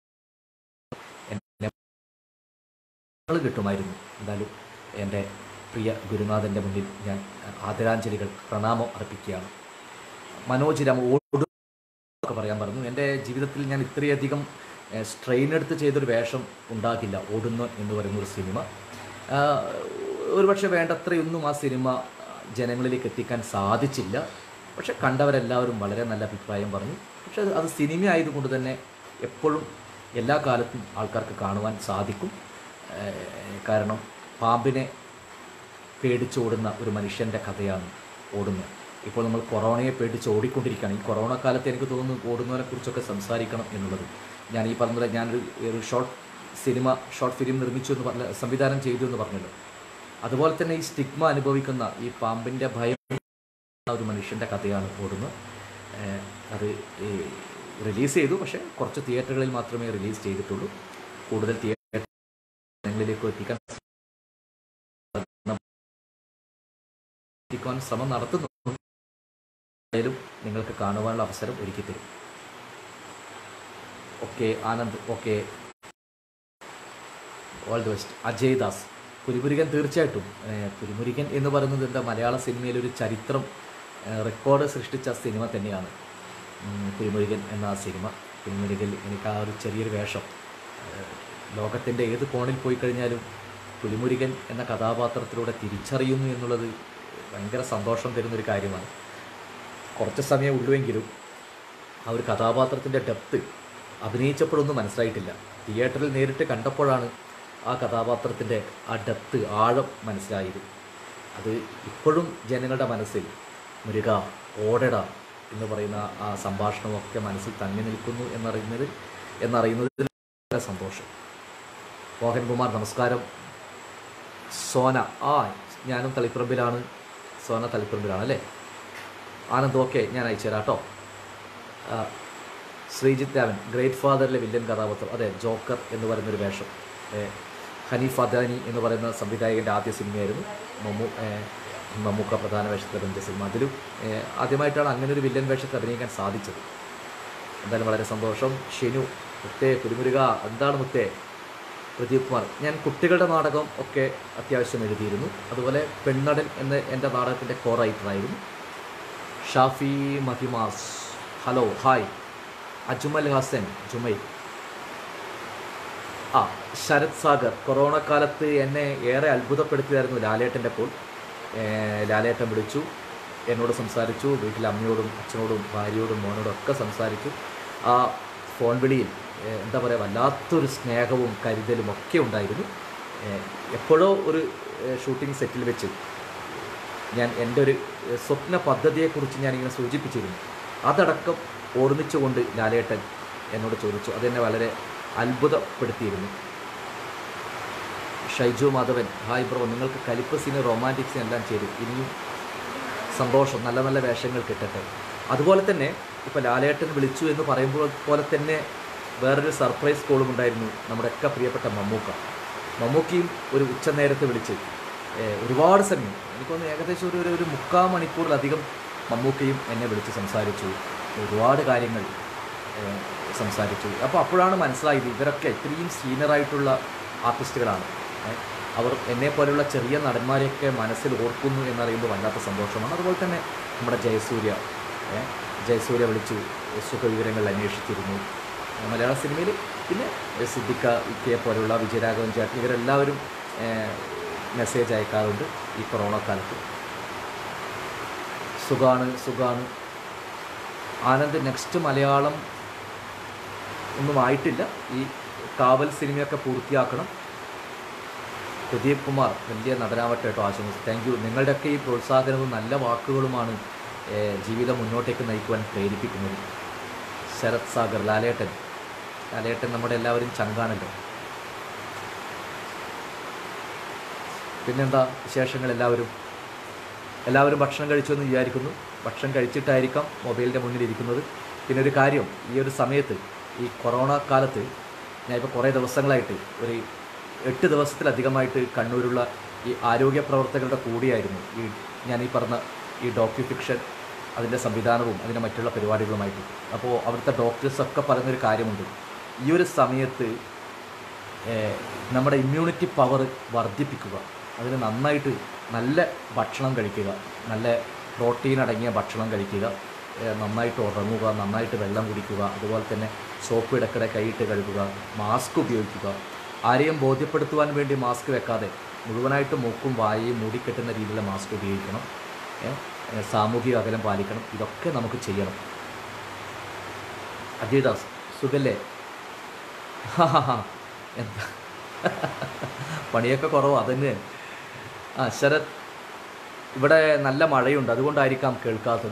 Speaker 1: എന്നെ ങ്ങൾ കിട്ടുമായിരുന്നു എന്തായാലും എൻ്റെ പ്രിയ ഗുരുനാഥൻ്റെ മുന്നിൽ ഞാൻ ആദരാഞ്ജലികൾ പ്രണാമം അർപ്പിക്കുകയാണ് മനോജ് രാമ ഓട് ഒക്കെ പറയാൻ പറഞ്ഞു എൻ്റെ ജീവിതത്തിൽ ഞാൻ ഇത്രയധികം സ്ട്രെയിൻ എടുത്ത് ചെയ്തൊരു വേഷം ഉണ്ടാകില്ല ഓടുന്നു എന്ന് പറയുന്ന ഒരു സിനിമ ആ, ഒരുപക്ഷെ വേണ്ടത്രയൊന്നും ആ സിനിമ ജനങ്ങളിലേക്ക് എത്തിക്കാൻ സാധിച്ചില്ല പക്ഷെ കണ്ടവരെല്ലാവരും വളരെ നല്ല അഭിപ്രായം പറഞ്ഞു പക്ഷെ അത് അത് സിനിമ ആയതുകൊണ്ട് തന്നെ എപ്പോഴും എല്ലാ കാലത്തും ആൾക്കാർക്ക് കാണുവാൻ സാധിക്കും ഏഹ് കാരണം പാമ്പിനെ പേടിച്ചോടുന്ന ഒരു മനുഷ്യൻ്റെ കഥയാണ് ഓടുന്നത് ഇപ്പോൾ നമ്മൾ കൊറോണയെ പേടിച്ച് ഓടിക്കൊണ്ടിരിക്കുകയാണ് ഈ കൊറോണ കാലത്ത് എനിക്ക് തോന്നുന്നു ഓടുന്നതിനെ കുറിച്ചൊക്കെ സംസാരിക്കണം എന്നുള്ളത് ഞാൻ ഈ പറഞ്ഞ ഞാനൊരു ഒരു ഷോർട്ട് സിനിമ ഷോർട്ട് ഫിലിം നിർമ്മിച്ചു എന്ന് പറഞ്ഞ സംവിധാനം ചെയ്തു എന്ന് പറഞ്ഞല്ലോ അതുപോലെ തന്നെ ഈ സ്റ്റിഗ്മ അനുഭവിക്കുന്ന ഈ പാമ്പിൻ്റെ ഭയം ഒരു മനുഷ്യൻ്റെ കഥയാണ് ഓടുന്നത് ഏഹ് അത് ഈ റിലീസ് ചെയ്തു പക്ഷേ കുറച്ച് തിയേറ്ററുകളിൽ മാത്രമേ റിലീസ് ചെയ്തിട്ടുള്ളൂ കൂടുതൽ തിയേറ്റർ ജനങ്ങളിലേക്ക് എത്തിക്കാൻ എത്തിക്കുവാൻ ശ്രമം നടത്തുന്നു ആയാലും നിങ്ങൾക്ക് കാണുവാനുള്ള അവസരം ഒരുക്കി തരും okay Anand okay all the best Ajay Das Pulimurugan തീർച്ചയായിട്ടും ഏഹ് പുലിമുരുകൻ എന്ന് പറയുന്നത് എന്താ മലയാള സിനിമയിൽ ഒരു ചരിത്രം ഏഹ് റെക്കോർഡ് സൃഷ്ടിച്ച സിനിമ തന്നെയാണ് ഉം, പുലിമുരുകൻ എന്ന ആ സിനിമ പുലിമുരുകൻ എനിക്ക് ആ ഒരു ചെറിയൊരു വേഷം ഏഹ് ലോകത്തിൻ്റെ ഏത് കോണിൽ പോയി കഴിഞ്ഞാലും പുലിമുരുകൻ എന്ന കഥാപാത്രത്തിലൂടെ തിരിച്ചറിയുന്നു എന്നുള്ളത് ഭയങ്കര സന്തോഷം തരുന്നൊരു കാര്യമാണ് കുറച്ച് സമയം ഉള്ളുവെങ്കിലും ആ ഒരു കഥാപാത്രത്തിൻ്റെ ഡെപ്ത് അഭിനയിച്ചപ്പോഴൊന്നും മനസ്സിലായിട്ടില്ല തിയേറ്ററിൽ നേരിട്ട് കണ്ടപ്പോഴാണ് ആ കഥാപാത്രത്തിൻ്റെ ആ ഡെപ്ത് ആഴം മനസ്സിലായത് അത് ഇപ്പോഴും ജനങ്ങളുടെ മനസ്സിൽ മുരുക ഓടട എന്ന് പറയുന്ന ആ സംഭാഷണമൊക്കെ മനസ്സിൽ തങ്ങി നിൽക്കുന്നു എന്നറിയുന്നതിൽ എന്നറിയുന്നതിൽ വളരെ സന്തോഷം മോഹൻകുമാർ നമസ്കാരം സോന ആ ഞാനും തളിപ്പറമ്പിലാണ് സോന തളിപ്പറമ്പിലാണ് അല്ലേ ആനന്ദ് ഓക്കെ ഞാൻ അയച്ചു തരാം കേട്ടോ ആ, ശ്രീജിത്ത് രാമൻ ഗ്രേറ്റ് ഫാദറിലെ വില്ലൻ കഥാപാത്രം അതെ ജോക്കർ എന്ന് പറയുന്നൊരു വേഷം ഏ, ഹനീഫ് അദാനി എന്ന് പറയുന്ന സംവിധായകൻ്റെ ആദ്യ സിനിമയായിരുന്നു മമ്മൂ ഏ, മമ്മൂക്ക പ്രധാന വേഷത്തിൽ അഭിനയിച്ച സിനിമ അതിലും ഏ, ആദ്യമായിട്ടാണ് അങ്ങനെ ഒരു വില്ലൻ വേഷത്തിൽ അഭിനയിക്കാൻ സാധിച്ചത് എന്തായാലും വളരെ സന്തോഷം ഷിനു മുത്തേ പുലിമുരുക എന്താണ് മുത്തേ പ്രദീപ് കുമാർ ഞാൻ കുട്ടികളുടെ നാടകം ഒക്കെ അത്യാവശ്യം എഴുതിയിരുന്നു അതുപോലെ പെണ്ണടൻ എന്ന എൻ്റെ നാടകത്തിൻ്റെ കോ റൈറ്ററായിരുന്നു ഷാഫി മഹിമാസ് ഹലോ ഹായ് അജ്മൽ ഹസൻ ജുമൈൽ ആ ശരത് സാഗർ കൊറോണ കാലത്ത് എന്നെ ഏറെ അത്ഭുതപ്പെടുത്തിയായിരുന്നു ലാലേട്ടൻ്റെ കോൾ ഏർ ലാലേട്ടൻ വിളിച്ചു എന്നോട് സംസാരിച്ചു വീട്ടിലെ അമ്മയോടും അച്ഛനോടും ഭാര്യയോടും മോനോടും ഒക്കെ സംസാരിച്ചു ആ ഫോൺ വിളിയിൽ ഏർ എന്താ പറയുക വല്ലാത്തൊരു സ്നേഹവും കരുതലും ഒക്കെ ഉണ്ടായിരുന്നു ഏർ എപ്പോഴോ ഒരു ഷൂട്ടിംഗ് സെറ്റിൽ വെച്ച് ഞാൻ എൻ്റെ ഒരു ഏഹ്, സ്വപ്ന പദ്ധതിയെക്കുറിച്ച് ഞാനിങ്ങനെ സൂചിപ്പിച്ചിരുന്നു അതടക്കം ഓർമ്മിച്ചുകൊണ്ട് ലാലേട്ടൻ എന്നോട് ചോദിച്ചു അതെന്നെ വളരെ അത്ഭുതപ്പെടുത്തിയിരുന്നു ഷൈജു മാധവൻ ഹായ് ബ്രോ നിങ്ങൾക്ക് കലിപ്പ് സീന് റൊമാൻറ്റിക് സീൻ എല്ലാം ചേരും ഇനിയും സന്തോഷം നല്ല നല്ല വേഷങ്ങൾ കിട്ടട്ടെ അതുപോലെ തന്നെ ഇപ്പോൾ ലാലേട്ടൻ വിളിച്ചു എന്ന് പറയുമ്പോൾ പോലെ തന്നെ വേറൊരു സർപ്രൈസ് കോളും ഉണ്ടായിരുന്നു നമ്മുടെയൊക്കെ പ്രിയപ്പെട്ട മമ്മൂക്ക മമ്മൂക്കയും ഒരു ഉച്ചനേരത്ത് വിളിച്ച് ഏഹ്, ഒരുപാട് സമയം എനിക്കൊന്ന് ഏകദേശം ഒരു ഒരു- ഒരു മുക്കാൽ മണിക്കൂറിലധികം മമ്മൂക്കയും എന്നെ വിളിച്ച് സംസാരിച്ചു ഒരുപാട് കാര്യങ്ങൾ ഏഹ്, സംസാരിച്ചു അപ്പോൾ അപ്പോഴാണ് മനസ്സിലായത് ഇവരൊക്കെ ഇത്രയും സീനിയറായിട്ടുള്ള ആർട്ടിസ്റ്റുകളാണ് ഏഹ്, അവർ എന്നെ പോലെയുള്ള ചെറിയ നടന്മാരെയൊക്കെ മനസ്സിൽ ഓർക്കുന്നു എന്നറിയുമ്പോൾ വല്ലാത്ത സന്തോഷമാണ് അതുപോലെ തന്നെ നമ്മുടെ ജയസൂര്യ ഏഹ്, ജയസൂര്യ വിളിച്ചു സുഖവിവരങ്ങൾ അന്വേഷിച്ചിരുന്നു ഏഹ്, മലയാള സിനിമയിൽ പിന്നെ ഏഹ്, സിദ്ദിഖ ഇക്കയെ പോലെയുള്ള വിജയരാഘവൻ ചേട്ടൻ ഇവരെല്ലാവരും ഏഹ്, മെസ്സേജ് അയക്കാറുണ്ട് ഈ കൊറോണ കാലത്ത് സുഖാണ് സുഖാണ് ആനന്ദ് നെക്സ്റ്റ് മലയാളം ഒന്നും ആയിട്ടില്ല ഈ കാവൽ സിനിമയൊക്കെ പൂർത്തിയാക്കണം പ്രദീപ് കുമാർ വലിയ നടനാവട്ടെ കേട്ടോ ആശംസിച്ചു താങ്ക് യു നിങ്ങളുടെയൊക്കെ ഈ പ്രോത്സാഹനവും നല്ല വാക്കുകളുമാണ് ഏഹ്, ജീവിതം മുന്നോട്ടേക്ക് നയിക്കുവാൻ പ്രേരിപ്പിക്കുന്നത് ശരത് സാഗർ ലാലേട്ടൻ ലാലേട്ടൻ നമ്മുടെ എല്ലാവരും ചങ്കാണല്ലോ പിന്നെന്താ വിശേഷങ്ങൾ എല്ലാവരും എല്ലാവരും ഭക്ഷണം കഴിച്ചു എന്ന് വിചാരിക്കുന്നു ഭക്ഷണം കഴിച്ചിട്ടായിരിക്കാം മൊബൈലിൻ്റെ മുന്നിൽ ഇരിക്കുന്നത് പിന്നെ ഒരു കാര്യം ഈ ഒരു സമയത്ത് ഈ കൊറോണ കാലത്ത് ഞാൻ ഇപ്പോൾ കുറേ ദിവസങ്ങളായിട്ട് ഒരു എട്ട് ദിവസത്തിലധികമായിട്ട് കണ്ണൂരുള്ള ഈ ആരോഗ്യ പ്രവർത്തകരുടെ കൂടിയായിരുന്നു ഈ ഞാൻ ഈ പറഞ്ഞ ഈ ഡോക്യു ഫിക്ഷൻ അതിൻ്റെ സംവിധാനവും അതിൻ്റെ മറ്റുള്ള പരിപാടികളുമായിട്ട് അപ്പോൾ അവിടുത്തെ ഡോക്ടേഴ്സൊക്കെ പറയുന്നൊരു കാര്യമുണ്ട് ഈ ഒരു സമയത്ത് ഏഹ്, നമ്മുടെ ഇമ്മ്യൂണിറ്റി പവർ വർദ്ധിപ്പിക്കുക അതിന് നന്നായിട്ട് നല്ല ഭക്ഷണം കഴിക്കുക നല്ല പ്രോട്ടീൻ അടങ്ങിയ ഭക്ഷണം കഴിക്കുക ഏഹ്, നന്നായിട്ട് ഉറങ്ങുക നന്നായിട്ട് വെള്ളം കുടിക്കുക അതുപോലെ തന്നെ സോപ്പ് ഇടയ്ക്കിടെ കൈയിട്ട് കഴുകുക മാസ്ക് ഉപയോഗിക്കുക ആരെയും ബോധ്യപ്പെടുത്തുവാൻ വേണ്ടി മാസ്ക് വെക്കാതെ മുഴുവനായിട്ട് മൂക്കും വായയും മൂടിക്കെട്ടുന്ന രീതിയിലുള്ള മാസ്ക് ഉപയോഗിക്കണം ഏഹ്, ഏഹ്, സാമൂഹിക അകലം പാലിക്കണം ഇതൊക്കെ നമുക്ക് ചെയ്യണം അജയ്ദാസ് സുഖല്ലേ എന്താ പണിയൊക്കെ കുറവാ അതന്നെ ആ ശരത് ഇവിടെ നല്ല മഴയുണ്ട് അതുകൊണ്ടായിരിക്കാം കേൾക്കാത്തത്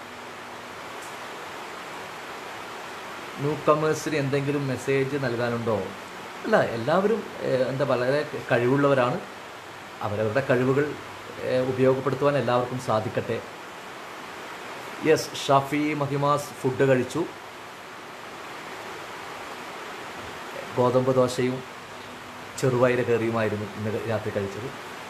Speaker 1: ന്യൂ കമേഴ്സിന് എന്തെങ്കിലും മെസ്സേജ് നൽകാനുണ്ടോ അല്ല എല്ലാവരും ഏഹ്, എന്താ വളരെ കഴിവുള്ളവരാണ് അവരവരുടെ കഴിവുകൾ ഏഹ്, ഉപയോഗപ്പെടുത്തുവാൻ എല്ലാവർക്കും സാധിക്കട്ടെ യെസ് ഷാഫി മഹിമാസ് ഫുഡ് കഴിച്ചു ഗോതമ്പ് ദോശയും ചെറുപയർ കറിയുമായിരുന്നു ഇന്ന് രാത്രി കഴിച്ചത്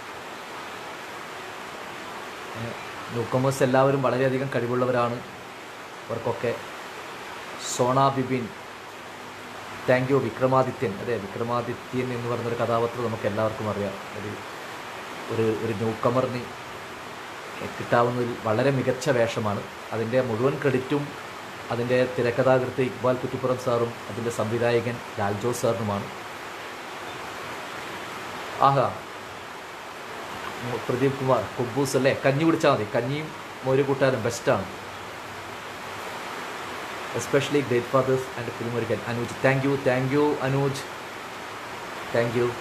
Speaker 1: ന്യൂ കമേഴ്സ് എല്ലാവരും വളരെയധികം കഴിവുള്ളവരാണ് അവർക്കൊക്കെ സോണ ബിബിൻ താങ്ക് യു വിക്രമാദിത്യൻ അതെ വിക്രമാദിത്യൻ എന്ന് പറയുന്നൊരു കഥാപാത്രം നമുക്ക് എല്ലാവർക്കും അറിയാം ഒരു ഒരു ഒരു ന്യൂ കമറിന് കിട്ടാവുന്നതിൽ വളരെ മികച്ച വേഷമാണ് അതിൻ്റെ മുഴുവൻ ക്രെഡിറ്റും അതിൻ്റെ തിരക്കഥാകൃത്ത് ഇക്ബാൽ കുറ്റിപ്പുറം സാറും അതിൻ്റെ സംവിധായകൻ ലാൽജോ സാറിനുമാണ് ആഹാ മു- പ്രദീപ് കുമാർ കുബൂസ് അല്ലേ കഞ്ഞി കുടിച്ചാൽ മതി കഞ്ഞിയും മോര് കൂട്ടാനും ബെസ്റ്റാണ് എസ്പെഷ്യലി ഗ്രേറ്റ് ഫാദേഴ്സ് ആൻഡ് ഫിലിമൊരിക്കൽ Anuj thank you thank you Anuj thank you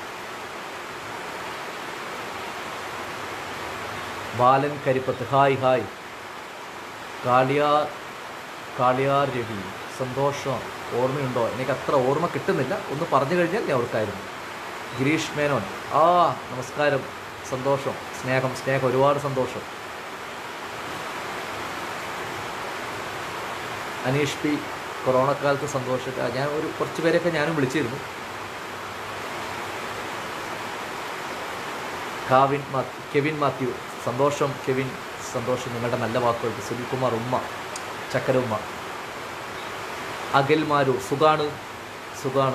Speaker 1: Balan Karippath hi hi Kaliyar Kaliyar Ravi സന്തോഷം ഓർമ്മയുണ്ടോ എനിക്ക് അത്ര ഓർമ്മ കിട്ടുന്നില്ല ഒന്ന് പറഞ്ഞു കഴിഞ്ഞാൽ ഞാൻ ഓർക്കായിരുന്നു ഗിരീഷ് മേനോൻ ആ നമസ്കാരം സന്തോഷം സ്നേഹം സ്നേഹം ഒരുപാട് സന്തോഷം അനീഷ് പി കൊറോണ കാലത്ത് സന്തോഷം ആ, ഞാൻ ഒരു കുറച്ച് പേരെയൊക്കെ ഞാനും വിളിച്ചിരുന്നു കാവിൻ മാത്യു കെവിൻ മാത്യു സന്തോഷം കെവിൻ സന്തോഷം നിങ്ങളുടെ നല്ല വാക്കുകൾക്ക് സുനിൽകുമാർ ഉമ്മ ചക്കര ഉമ്മ അഖിൽ മാരു സുഖാണ് സുഖാണ്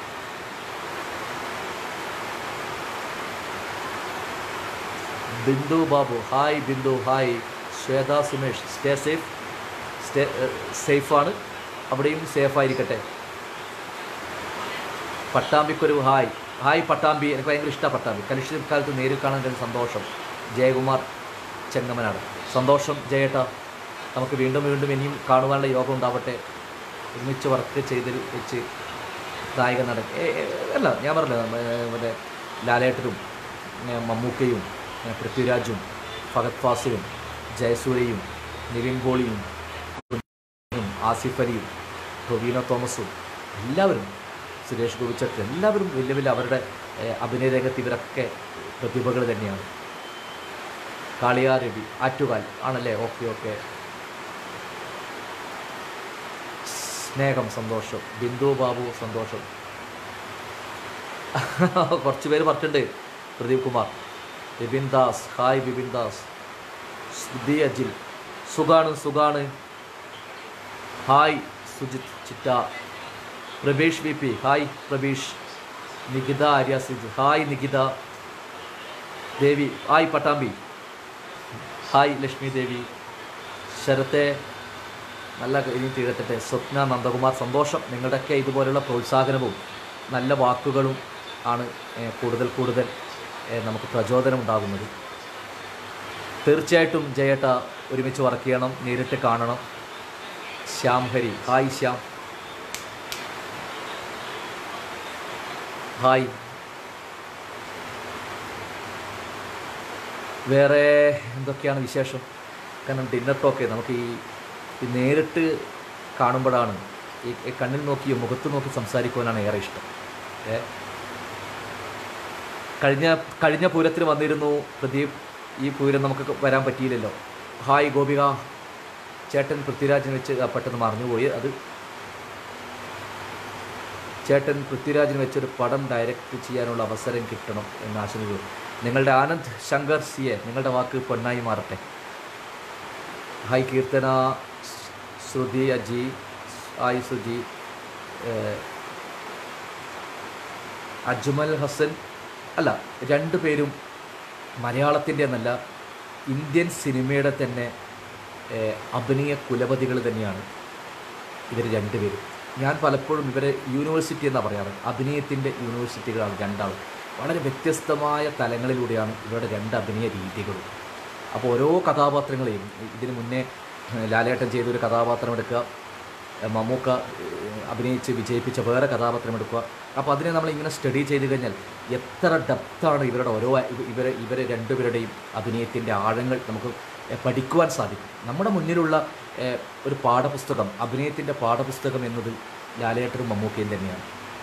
Speaker 1: Bindu Babu hi Bindu hi Shwetha Sumesh stay safe stay സേഫാണ് അവിടെയും സേഫായിരിക്കട്ടെ പട്ടാമ്പിക്കൊരു ഹായ് ഹായ് പട്ടാമ്പി എനിക്ക് ഭയങ്കര ഇഷ്ടമാണ് പട്ടാമ്പി കലുഷിത കാലത്ത് നേരിൽ കാണാൻ കഴിഞ്ഞ സന്തോഷം ജയകുമാർ ചെങ്ങമനാണ് സന്തോഷം ജയേട്ട നമുക്ക് വീണ്ടും വീണ്ടും ഇനിയും കാണുവാനുള്ള യോഗം ഉണ്ടാവട്ടെ ഒരുമിച്ച് വർക്ക് ചെയ്തിൽ വെച്ച് നായക നടൻ ഏ, ഏ, അല്ല ഞാൻ പറഞ്ഞില്ല നമ്മ, ഏ, മറ്റേ ലാലേട്ടനും ഏ, മമ്മൂക്കയും ഏ, പൃഥ്വിരാജും ഫഹദ് ഫാസിലും ജയസൂര്യയും നിവിൻ പോളിയും ഉം, ആസിഫ് അലിയും ടൊവീനോ തോമസും എല്ലാവരും സുരേഷ് ഗോപിച്ചക്ക് എല്ലാവരും വലിയ വലിയ അവരുടെ ഏഹ്, അഭിനയ രംഗത്ത് ഇവരൊക്കെ പ്രതിഭകൾ തന്നെയാണ് കാളിയാ രവി ആറ്റുകാൽ ആണല്ലേ ഓക്കെ ഓക്കെ സ്നേഹം സന്തോഷം ബിന്ദു ബാബു സന്തോഷം കുറച്ച് പേര് പറഞ്ഞിട്ടുണ്ട് പ്രദീപ് കുമാർ ബിപിൻ ദാസ് ഹായ് ബിപിൻ ദാസ് ശ്രുതി അജിൽ സുഖാണ് സുഖാണ് ഹായ് സുജിത് ചിറ്റ Prabeesh V P hi Prabeesh Nikitha Arya സിജ് hi Nikitha Devi hi Pattambi hi Lakshmi Devi ശരത്തെ നല്ല ഇനി തീരട്ടെ സ്വപ്ന നന്ദകുമാർ സന്തോഷം നിങ്ങളുടെയൊക്കെ ഇതുപോലുള്ള പ്രോത്സാഹനവും നല്ല വാക്കുകളും ആണ് ഏഹ്, കൂടുതൽ കൂടുതൽ ഏഹ്, നമുക്ക് പ്രചോദനം ഉണ്ടാകുന്നത് തീർച്ചയായിട്ടും ജയേട്ട ഒരുമിച്ച് വർക്ക് ചെയ്യണം നേരിട്ട് കാണണം ശ്യാം ഹരി ഹായ് ശ്യാം ഹായ് വേറെ എന്തൊക്കെയാണ് വിശേഷം കാരണം ഡിന്നർ ടോക്ക് നമുക്ക് ഈ ഈ നേരിട്ട് കാണുമ്പോഴാണ് ഈ ഈ കണ്ണിൽ നോക്കി മുഖത്ത് നോക്കി സംസാരിക്കുവാനാണ് ഏറെ ഇഷ്ടം ഏ കഴിഞ്ഞ കഴിഞ്ഞ പൂരത്തിന് വന്നിരുന്നു പ്രദീപ് ഈ പൂരം നമുക്ക് വരാൻ പറ്റിയില്ലല്ലോ ഹായ് ഗോപിക ചേട്ടൻ പൃഥ്വിരാജിനെ വെച്ച് ആ പെട്ടെന്ന് മറന്നുപോയി അത് ചേട്ടൻ പൃഥ്വിരാജിന് വെച്ചൊരു പടം ഡയറക്റ്റ് ചെയ്യാനുള്ള അവസരം കിട്ടണം എന്ന് ആശംസിക്കുന്നു നിങ്ങളുടെ ആനന്ദ് ശങ്കർ സി എ നിങ്ങളുടെ വാക്ക് പൊന്നായി മാറട്ടെ ഹായ് കീർത്തന ശ്രുതി അജി ഹായ് സുജി ഏഹ്, അജ്മൽ ഹസൻ അല്ല രണ്ടു പേരും മലയാളത്തിൻ്റെ എന്നല്ല ഇന്ത്യൻ സിനിമയുടെ തന്നെ ഏഹ്, അഭിനയ കുലപതികൾ തന്നെയാണ് ഇവർ രണ്ടുപേരും ഞാൻ പലപ്പോഴും ഇവരെ യൂണിവേഴ്സിറ്റി എന്നാണ് പറയാറ് അഭിനയത്തിൻ്റെ യൂണിവേഴ്സിറ്റികളാണ് രണ്ടാളും വളരെ വ്യത്യസ്തമായ തലങ്ങളിലൂടെയാണ് ഇവരുടെ രണ്ട് അഭിനയ രീതികളും അപ്പോൾ ഓരോ കഥാപാത്രങ്ങളെയും ഇതിന് മുന്നേ ഏഹ്, ലാലേട്ടൻ ചെയ്തൊരു കഥാപാത്രം എടുക്കുക ഏഹ്, മമ്മൂക്ക ഏഹ്, അഭിനയിച്ച് വിജയിപ്പിച്ച വേറെ കഥാപാത്രം എടുക്കുക അപ്പോൾ അതിനെ നമ്മൾ ഇങ്ങനെ സ്റ്റഡി ചെയ്ത് കഴിഞ്ഞാൽ എത്ര ഡെപ്താണ് ഇവരുടെ ഓരോ ഇവ- ഇവരെ ഇവരെ രണ്ടുപേരുടെയും അഭിനയത്തിൻ്റെ ആഴങ്ങൾ നമുക്ക് ഏഹ്, പഠിക്കുവാൻ സാധിക്കും നമ്മുടെ മുന്നിലുള്ള ഏഹ്, ഒരു പാഠപുസ്തകം അഭിനയത്തിൻ്റെ പാഠപുസ്തകം എന്നത് ലാലേട്ടനും മമ്മൂക്കയും തന്നെയാണ്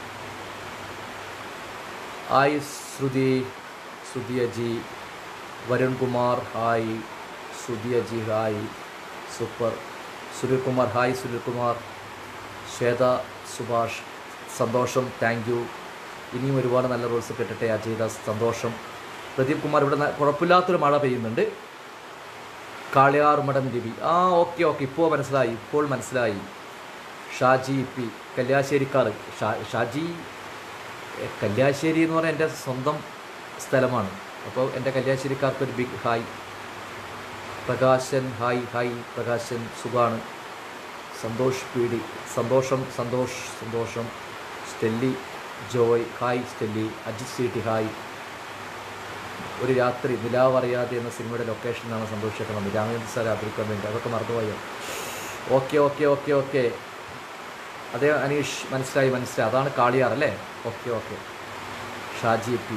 Speaker 1: hi Shruthi Shruthi Aji Varun Kumar hi Shruthi Aji hi super Sunilkumar hi Sunilkumar Shwetha Subhash സന്തോഷം താങ്ക് യു ഇനിയും ഒരുപാട് നല്ല റോൾസ് കിട്ടട്ടെ അജയ്ദാസ് സന്തോഷം പ്രദീപ് കുമാർ ഇവിടെ ന- കുഴപ്പമില്ലാത്തൊരു മഴ പെയ്യുന്നുണ്ട് കാളിയാർ മഠം രവി ആ ഓക്കെ ഓക്കെ ഇപ്പോൾ മനസ്സിലായി ഇപ്പോൾ മനസ്സിലായി ഷാജി പി കല്യാശ്ശേരിക്കാർ ഷാ ഷാജി എ, കല്യാശ്ശേരി എന്ന് പറഞ്ഞാൽ എൻ്റെ സ്വന്തം സ്ഥലമാണ് അപ്പോൾ എൻ്റെ കല്യാശ്ശേരിക്കാർക്ക് ഒരു big hi Prakashan hi hi Prakashan സുഖാണ് സന്തോഷ് പി ഡി സന്തോഷം സന്തോഷ് സന്തോഷം Stelly Joy hi Stelly Ajith C T hi ഒരു രാത്രി നിലാവറിയാതെ എന്ന സിനിമയുടെ ലൊക്കേഷനിലാണ് സന്തോഷമൊക്കെ വന്നത് രാമചന്ദ്ര സാർ അബ്ദുൽ വേണ്ടി അതൊക്കെ മറന്നുപോയോ ഓക്കെ ഓക്കെ ഓക്കെ ഓക്കെ അതെ അനീഷ് മനസ്സിലായി മനസ്സിലായി അതാണ് കാളിയാർ അല്ലേ ഓക്കെ ഓക്കെ ഷാജി പി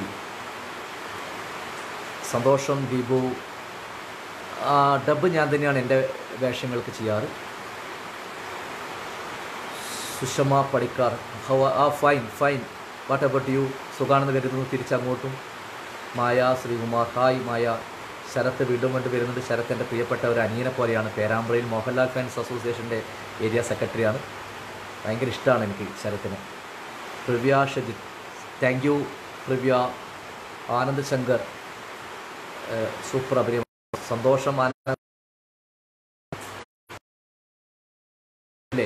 Speaker 1: സന്തോഷം ദീപു ആ, ഡബ് ഞാൻ തന്നെയാണ് എൻ്റെ വേഷങ്ങൾക്ക് ചെയ്യാറ് സുഷമ പടിക്കാർ ഹൗ ആ fine fine what about you സുഖാണെന്ന് കരുതുന്നു തിരിച്ചങ്ങോട്ടും മായ ശ്രീകുമാർ ഹായ് മായ ശരത്ത് വീണ്ടും കൊണ്ട് വരുന്നുണ്ട് ശരത്ത് എൻ്റെ പ്രിയപ്പെട്ട ഒരു അനിയനെ പോലെയാണ് പേരാമ്പ്രയിൽ മോഹൻലാൽ ഫാൻസ് അസോസിയേഷൻ്റെ ഏരിയ സെക്രട്ടറിയാണ് ഭയങ്കര ഇഷ്ടമാണ് എനിക്ക് ശരത്തിനെ പ്രിവ്യ ഷജിത് താങ്ക് യു പ്രിവ്യ ആനന്ദ് ശങ്കർ ഏഹ്, സൂപ്പർ അഭിനയം സന്തോഷം ആനന്ദ് അല്ലേ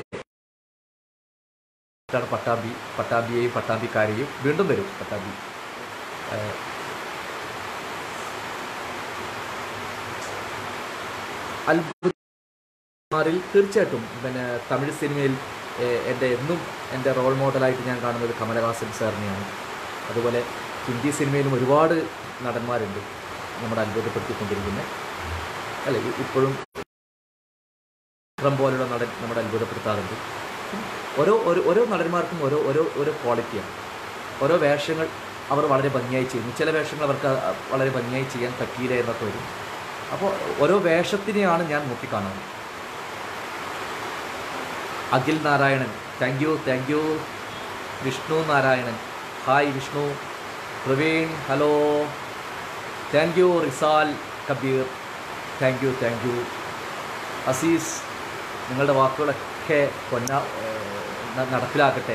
Speaker 1: ാണ് പട്ടാമ്പി പട്ടാമ്പിയെയും പട്ടാമ്പിക്കാരെയും വീണ്ടും വരും പട്ടാമ്പി ഏഹ്, അത്ഭുതമാരിൽ തീർച്ചയായിട്ടും പിന്നെ തമിഴ് സിനിമയിൽ ഏഹ്, എൻ്റെ എന്നും എൻ്റെ റോൾ മോഡലായിട്ട് ഞാൻ കാണുന്നത് കമലഹാസൻ സാറിനെയാണ് അതുപോലെ ഹിന്ദി സിനിമയിലും ഒരുപാട് നടന്മാരുണ്ട് നമ്മുടെ അത്ഭുതപ്പെടുത്തിക്കൊണ്ടിരിക്കുന്നത് അല്ലെ ഇ- ഇപ്പോഴും വിക്രം പോലുള്ള നടൻ നമ്മുടെ അത്ഭുതപ്പെടുത്താറുണ്ട് ഓരോ ഓരോ ഓരോ നടന്മാർക്കും ഓരോ ഓരോ ഓരോ ക്വാളിറ്റിയാണ് ഓരോ വേഷങ്ങൾ അവർ വളരെ ഭംഗിയായി ചെയ്യുന്നു ചില വേഷങ്ങൾ അവർക്ക് അ- വളരെ ഭംഗിയായി ചെയ്യാൻ പറ്റിയില്ല എന്നൊക്കെ വരും അപ്പോൾ ഓരോ വേഷത്തിനെയാണ് ഞാൻ നോക്കിക്കാണുന്നത് Akhil Narayanan thank you thank you Vishnu Narayanan hi Vishnu Praveen hello thank you Rizal Kabeer thank you thank you Azeez നിങ്ങളുടെ വാക്കുകളൊക്കെ പൊന്ന ഏഹ്, ന- നടപ്പിലാക്കട്ടെ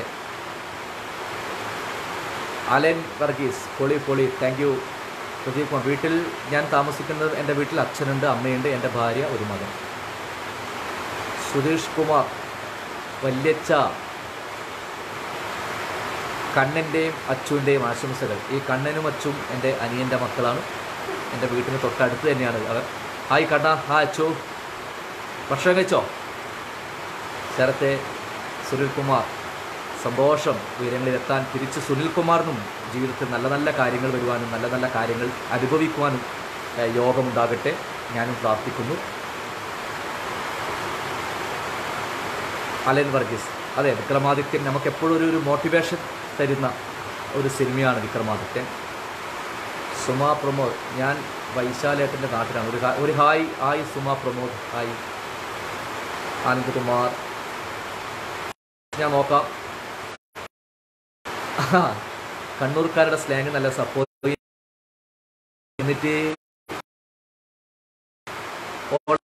Speaker 1: അലൻ വർഗീസ് പൊളി പൊളി താങ്ക് യു പ്രദീപ് കുമാർ വീട്ടിൽ ഞാൻ താമസിക്കുന്നത് എൻ്റെ വീട്ടിൽ അച്ഛനുണ്ട് അമ്മയുണ്ട് എൻ്റെ ഭാര്യ ഒരു മകൻ സുധീഷ് കുമാർ വല്യച്ച കണ്ണൻ്റെയും അച്ചുവിൻ്റെയും ആശംസകൾ ഈ കണ്ണനും അച്ചും എൻ്റെ അനിയൻ്റെ മക്കളാണ് എൻ്റെ വീട്ടിന് തൊട്ടടുത്ത് തന്നെയാണ് അവർ ഹായ് കണ്ണ ഹായ് അച്ചു ഭക്ഷണം കഴിച്ചോ ശരത്തെ സുനിൽകുമാർ സന്തോഷം ഉയരങ്ങളിലെത്താൻ തിരിച്ച് സുനിൽകുമാറിനും ജീവിതത്തിൽ നല്ല നല്ല കാര്യങ്ങൾ വരുവാനും നല്ല നല്ല കാര്യങ്ങൾ അനുഭവിക്കുവാനും ഏഹ്, യോഗമുണ്ടാകട്ടെ ഞാനും പ്രാർത്ഥിക്കുന്നു അലൻ വർഗീസ് അതെ വിക്രമാദിത്യൻ നമുക്ക് എപ്പോഴും ഒരു ഒരു മോട്ടിവേഷൻ തരുന്ന ഒരു സിനിമയാണ് വിക്രമാദിത്യൻ സുമ പ്രമോദ് ഞാൻ വൈശാലേട്ടൻ്റെ നാട്ടിലാണ് ഒരു ഹാ- ഒരു hi hi Suma Pramod hi Anandkumar ഞാൻ നോക്കാം ആ, കണ്ണൂർക്കാരുടെ സ്ലാങ് നല്ല സപ്പോർട്ട് എന്നിട്ട് ഓൾ-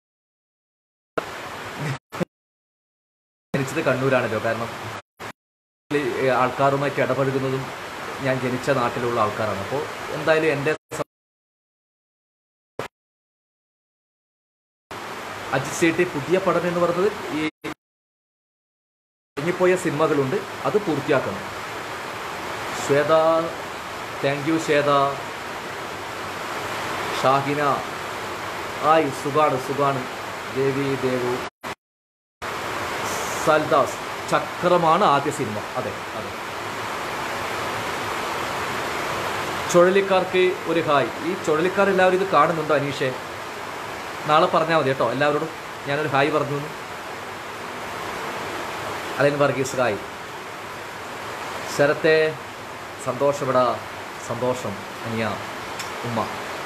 Speaker 1: ജനിച്ചത് കണ്ണൂരാണല്ലോ കാരണം ഈ ആൾക്കാരുമായിട്ട് ഇടപഴകുന്നതും ഞാൻ ജനിച്ച നാട്ടിലുള്ള ആൾക്കാരാണ് അപ്പോൾ എന്തായാലും എൻ്റെ സ- അജിത് സേട്ടി പുതിയ പടം എന്ന് പറയുന്നത് ഈ ഇറങ്ങിപ്പോയ സിനിമകളുണ്ട് അത് പൂർത്തിയാക്കണം ശ്വേത താങ്ക് യു ശ്വേത ഷാഹിന ആയ് സുഖാണ് സുഖാണ് ദേവി ദേവു സൽദാസ് ചക്രമാണ് ആദ്യ സിനിമ അതെ അതെ ചുഴലിക്കാർക്ക് ഒരു ഹായ് ഈ ചുഴലിക്കാർ എല്ലാവരും ഇത് കാണുന്നുണ്ടോ അനീഷേ നാളെ പറഞ്ഞാൽ മതി കേട്ടോ എല്ലാവരോടും ഞാനൊരു ഹായ് പറഞ്ഞു എന്ന്. അലൻ വർഗീസ് ഹായ് ശരത്തെ സന്തോഷപ്പെടാ സന്തോഷം അനിയ ഉമ്മ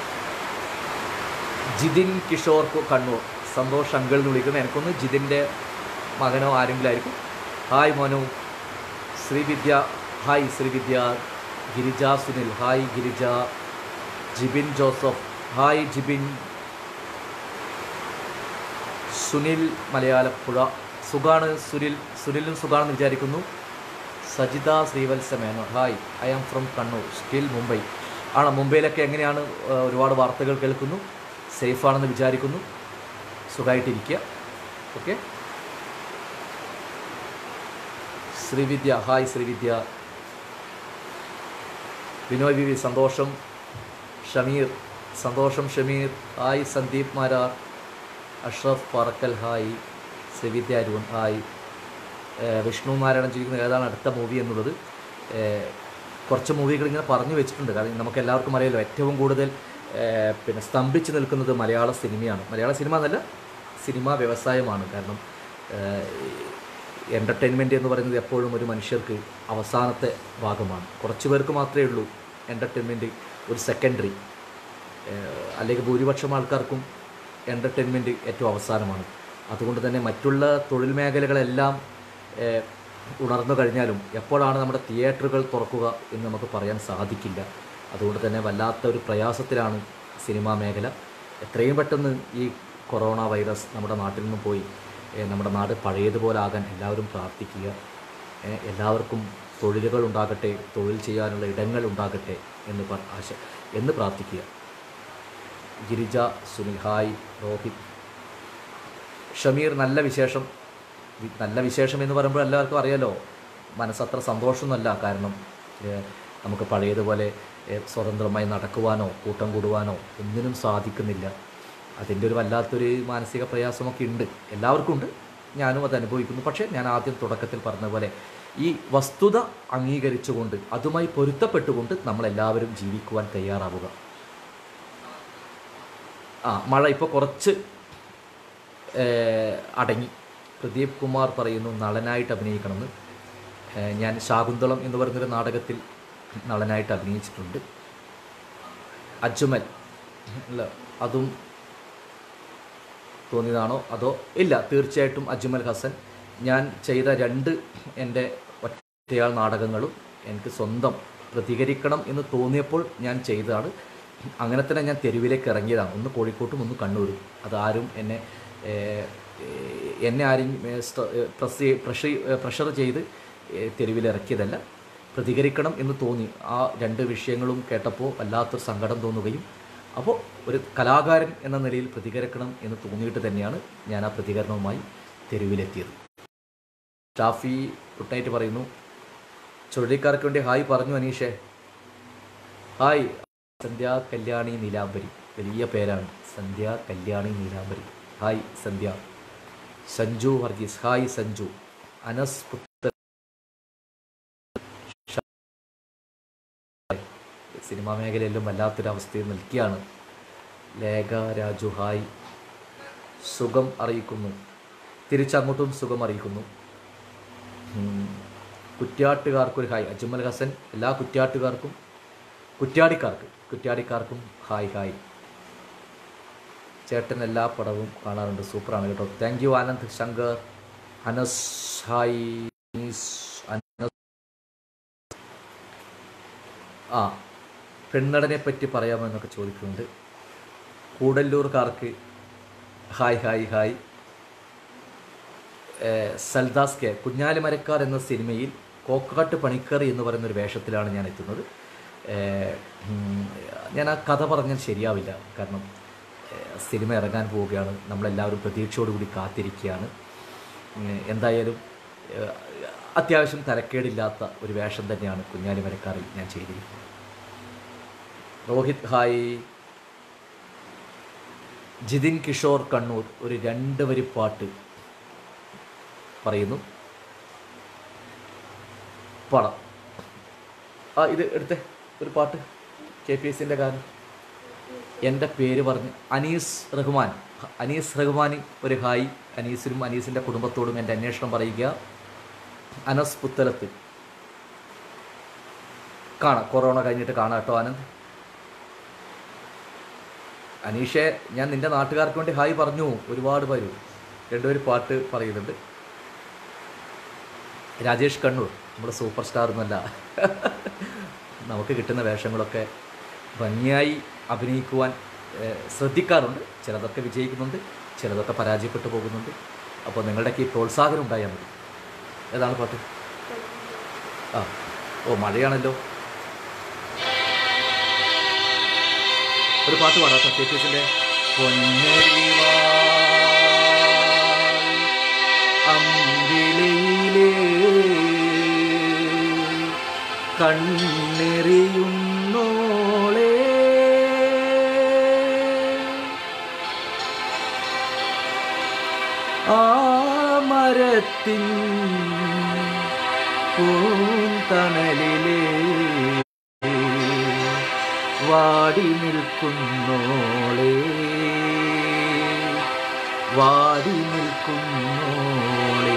Speaker 1: ജിതിൻ കിഷോർ കു- കണ്ണൂർ സന്തോഷ് അങ്കിൾ എന്ന് വിളിക്കുന്നത് എനിക്കൊന്ന് ജിതിൻ്റെ മകനോ ആരെങ്കിലും ആയിരിക്കും hi Monu Sreevidya hi Sreevidya Girija Sunil hi Girija Jibin Joseph hi Jibin Sunil Malayalappuzha സുഖാണ് സുനിൽ സുനിലും സുഖാണെന്ന് വിചാരിക്കുന്നു Sajitha Sreevalsa Menon hi I am from Kannur still Mumbai ആണ് മുംബൈയിലൊക്കെ എങ്ങനെയാണ് ആ, ഒരുപാട് വാർത്തകൾ കേൾക്കുന്നു സേഫാണെന്ന് വിചാരിക്കുന്നു സുഖമായിട്ടിരിക്കുക okay Sreevidya hi Sreevidya Binoy B V സന്തോഷം ഷമീർ സന്തോഷം Shameer hi Sandeep Marar Ashraf Parakkal hi Sreevidya Arun hi ഏഹ് വിഷ്ണു നാരായണൻ ചോദിക്കുന്ന ഏതാണ് അടുത്ത മൂവി എന്നുള്ളത് ഏഹ് കുറച്ച് മൂവികൾ ഇങ്ങനെ പറഞ്ഞു വെച്ചിട്ടുണ്ട് കാരണം നമുക്ക് എല്ലാവർക്കും അറിയാലോ ഏറ്റവും കൂടുതൽ ഏഹ് പിന്നെ സ്തംഭിച്ച് നിൽക്കുന്നത് മലയാള സിനിമയാണ് മലയാള സിനിമ എന്നല്ല സിനിമാ വ്യവസായമാണ് കാരണം എൻ്റർടൈൻമെൻറ്റ് എന്ന് പറയുന്നത് എപ്പോഴും ഒരു മനുഷ്യർക്ക് അവസാനത്തെ ഭാഗമാണ് കുറച്ച് പേർക്ക് മാത്രമേ ഉള്ളൂ എൻ്റർടൈൻമെൻറ്റ് ഒരു സെക്കൻഡറി അല്ലെങ്കിൽ ഭൂരിപക്ഷം ആൾക്കാർക്കും എൻ്റർടൈൻമെൻറ്റ് ഏറ്റവും അവസാനമാണ് അതുകൊണ്ട് തന്നെ മറ്റുള്ള തൊഴിൽ മേഖലകളെല്ലാം ഏഹ്, ഉണർന്നു കഴിഞ്ഞാലും എപ്പോഴാണ് നമ്മുടെ തിയേറ്ററുകൾ തുറക്കുക എന്ന് നമുക്ക് പറയാൻ സാധിക്കില്ല അതുകൊണ്ട് തന്നെ വല്ലാത്ത ഒരു പ്രയാസത്തിലാണ് സിനിമാ മേഖല എത്രയും പെട്ടെന്ന് ഈ കൊറോണ വൈറസ് നമ്മുടെ നാട്ടിൽ നിന്നും പോയി ഏഹ്, നമ്മുടെ നാട് പഴയതുപോലെ ആകാൻ എല്ലാവരും പ്രാർത്ഥിക്കുക ഏഹ്, എല്ലാവർക്കും തൊഴിലുകൾ ഉണ്ടാകട്ടെ തൊഴിൽ ചെയ്യാനുള്ള ഇടങ്ങൾ ഉണ്ടാകട്ടെ എന്ന് പറ- ആശ എന്ന് പ്രാർത്ഥിക്കുക ഗിരിജ സുനിൽ ഹായ് രോഹിത് ഷമീർ നല്ല വിശേഷം വി- നല്ല വിശേഷം എന്ന് പറയുമ്പോൾ എല്ലാവർക്കും അറിയാലോ മനസ്സത്ര സന്തോഷമൊന്നുമല്ല കാരണം ഏഹ്, നമുക്ക് പഴയതുപോലെ ഏഹ്, സ്വതന്ത്രമായി നടക്കുവാനോ കൂട്ടം കൂടുവാനോ ഒന്നിനും സാധിക്കുന്നില്ല അതിൻ്റെ ഒരു വല്ലാത്തൊരു മാനസിക പ്രയാസമൊക്കെ ഉണ്ട് എല്ലാവർക്കും ഉണ്ട് ഞാനും അത് അനുഭവിക്കുന്നു പക്ഷേ ഞാൻ ആദ്യം തുടക്കത്തിൽ പറഞ്ഞ പോലെ ഈ വസ്തുത അംഗീകരിച്ചുകൊണ്ട് അതുമായി പൊരുത്തപ്പെട്ടുകൊണ്ട് നമ്മളെല്ലാവരും ജീവിക്കുവാൻ തയ്യാറാവുക ആ മഴ ഇപ്പോൾ കുറച്ച് ഏഹ്, അടങ്ങി പ്രദീപ് കുമാർ പറയുന്നു നളനായിട്ട് അഭിനയിക്കണമെന്ന് ഏഹ്, ഞാൻ ശാകുന്തളം എന്ന് പറയുന്നൊരു നാടകത്തിൽ നളനായിട്ട് അഭിനയിച്ചിട്ടുണ്ട് അജ്മൽ അല്ല അതും തോന്നിയതാണോ അതോ ഇല്ല തീർച്ചയായിട്ടും അജ്മൽ ഹസൻ ഞാൻ ചെയ്ത രണ്ട് എൻ്റെ ഒറ്റയാൾ നാടകങ്ങളും എനിക്ക് സ്വന്തം പ്രതികരിക്കണം എന്ന് തോന്നിയപ്പോൾ ഞാൻ ചെയ്തതാണ് അങ്ങനെ തന്നെ ഞാൻ തെരുവിലേക്ക് ഇറങ്ങിയതാണ് ഒന്ന് കോഴിക്കോട്ടും ഒന്ന് കണ്ണൂരും അതാരും എന്നെ ഏഹ്, ഏഹ്, എന്നെ ആരും ഏഹ്, സ്ട്ര- ഏഹ്, പ്രസ് പ്രഷർ പ്രഷർ ചെയ്ത് ഏഹ്, തെരുവിലിറക്കിയതല്ല പ്രതികരിക്കണം എന്ന് തോന്നി ആ രണ്ട് വിഷയങ്ങളും കേട്ടപ്പോൾ വല്ലാത്തൊരു സങ്കടം തോന്നുകയും അപ്പോൾ ഒരു കലാകാരൻ എന്ന നിലയിൽ പ്രതികരിക്കണം എന്ന് തോന്നിയിട്ട് തന്നെയാണ് ഞാൻ ആ പ്രതികരണവുമായി തെരുവിലെത്തിയത് ഷാഫി ഗുഡ് നൈറ്റ് പറയുന്നു ചുഴലിക്കാർക്ക് വേണ്ടി ഹായ് പറഞ്ഞു അനീഷേ ഹായ് സന്ധ്യ കല്യാണി നീലാംബരി വലിയ പേരാണ് സന്ധ്യ കല്യാണി നീലാംബരി ഹായ് സന്ധ്യ സഞ്ജു വർഗീസ് ഹായ് സഞ്ജു അനസ് പുത്ര സിനിമാ മേഖലയിലും വല്ലാത്തൊരവസ്ഥയിൽ നിൽക്കുകയാണ് ലേഖ രാജു ഹായ് സുഖം അറിയിക്കുന്നു തിരിച്ചങ്ങോട്ടും സുഖം അറിയിക്കുന്നു ഉം. കുറ്റ്യാട്ടുകാർക്കൊരു ഹായ് അജ്മൽ ഹസൻ എല്ലാ കുറ്റ്യാട്ടുകാർക്കും കുറ്റ്യാടിക്കാർക്ക് കുറ്റ്യാടിക്കാർക്കും ഹായ് ഹായ് ചേട്ടൻ എല്ലാ പടവും കാണാറുണ്ട് സൂപ്പറാണ് കേട്ടോ thank you Anand Shankar Anas hi Anees, Anas ആ പെണ്ണടനെ പറ്റി പറയാമോ എന്നൊക്കെ ചോദിക്കുന്നുണ്ട് കൂടല്ലൂർക്കാർക്ക് ഹായ് ഹായ് ഹായ് ഏഹ് സൽദാസ് കെ കുഞ്ഞാലിമരക്കാർ എന്ന സിനിമയിൽ കോക്കാട്ട് പണിക്കർ എന്ന് പറയുന്ന ഒരു വേഷത്തിലാണ് ഞാൻ എത്തുന്നത് ഏഹ് ഉം, ഞാൻ ആ കഥ പറഞ്ഞാൽ ശരിയാവില്ല കാരണം ഏഹ് സിനിമ ഇറങ്ങാൻ പോവുകയാണ് നമ്മളെല്ലാവരും പ്രതീക്ഷയോടുകൂടി കാത്തിരിക്കുകയാണ് ഉം, എന്തായാലും ഏഹ് അത്യാവശ്യം തരക്കേടില്ലാത്ത ഒരു വേഷം തന്നെയാണ് കുഞ്ഞാലിമരക്കാറിൽ ഞാൻ ചെയ്തിരിക്കുന്നത് രോഹിത് ഹായ് ജിതിൻ കിഷോർ കണ്ണൂർ ഒരു രണ്ട് വരി പാട്ട് പറയുന്നു പാടാം ആ ഇത് എടുത്തേ ഒരു പാട്ട് കെ പി എസ് സിൻ്റെ ഗാനം എൻ്റെ പേര് പറഞ്ഞ് അനീസ് റഹ്മാൻ അനീസ് റഹ്മാൻ ഒരു ഹായ് അനീസിനും അനീസിൻ്റെ കുടുംബത്തോടും എൻ്റെ അന്വേഷണം പറയുക അനസ് പുത്തലത്ത് കാണാം കൊറോണ കഴിഞ്ഞിട്ട് കാണാം കേട്ടോ ആനന്ദ് അനീഷെ ഞാൻ നിൻ്റെ നാട്ടുകാർക്ക് വേണ്ടി ഹായ് പറഞ്ഞു ഒരുപാട് പേര് രണ്ടുപേര് പാട്ട് പറയുന്നുണ്ട് രാജേഷ് കണ്ണൂർ നമ്മുടെ സൂപ്പർ സ്റ്റാർ എന്നല്ല നമുക്ക് കിട്ടുന്ന വേഷങ്ങളൊക്കെ ഭംഗിയായി അഭിനയിക്കുവാൻ ഏഹ്, ശ്രദ്ധിക്കാറുണ്ട് ചിലതൊക്കെ വിജയിക്കുന്നുണ്ട് ചിലതൊക്കെ പരാജയപ്പെട്ടു പോകുന്നുണ്ട് അപ്പോൾ നിങ്ങളുടെയൊക്കെ ഈ പ്രോത്സാഹനം ഉണ്ടായാൽ മതി ഏതാണ് പാട്ട് ആ ഓ മഴയാണല്ലോ ഒരു പാട്ട് പാടാം സത്യേറ്റീസിൻ്റെ അമ്പിളിയിലേ കണ്ണെറിയുന്നോളേ ആ മരത്തിൻ പൂന്തണലിലേ വാടി നിൽക്കുന്നോളേ വാടി നിൽക്കുന്നോളേ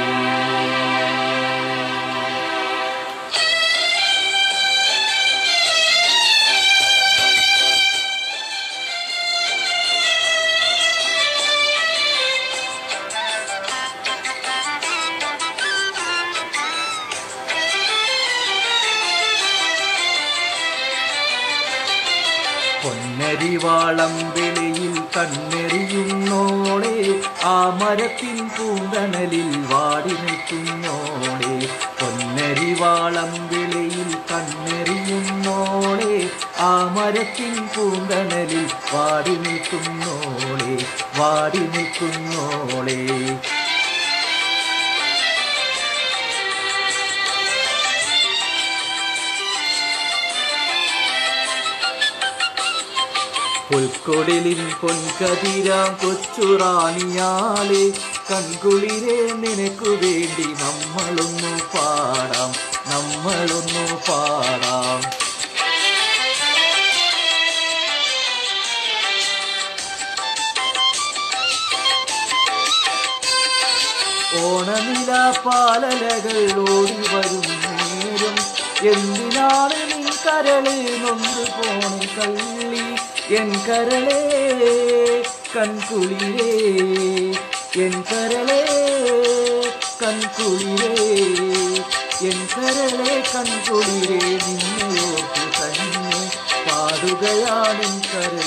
Speaker 1: പൊന്നരിവാളം വിളിയിൽ കണ്ണെറിയുന്നോളെ ആ മരത്തിൻ പൂന്തണലിൽ വാടി നിൽക്കുന്നോളെ പൊന്നരിവാളം വിളിയിൽ കണ്ണെറിയുന്നോളെ ആ മരത്തിൻ പൂന്തണലിൽ വാടി നിൽക്കുന്നോളെ വാടി നിൽക്കുന്നോളെ പുൽക്കൊടിലിൻ പൊൻകതിരാം കൊച്ചുറാണിയാളെ കൺകുളിരെ നിനക്കു വേണ്ടി നമ്മളൊന്നു പാടാം നമ്മളൊന്നു പാടാം ഓണനില പാലലകൾ ഓടി വരും നേരം എന്തിനാണ് നിൻ കരളെ നൊന്ത് പോണ കള്ളി എൻ കരളേ കൺകുളിരേ എൻ കരളേ കൺകുളിരേ എൻ കരളെ കൺകുളിരേ നിന്നയോർത്ത് തന്നെ പാടുകയാണ് കരൾ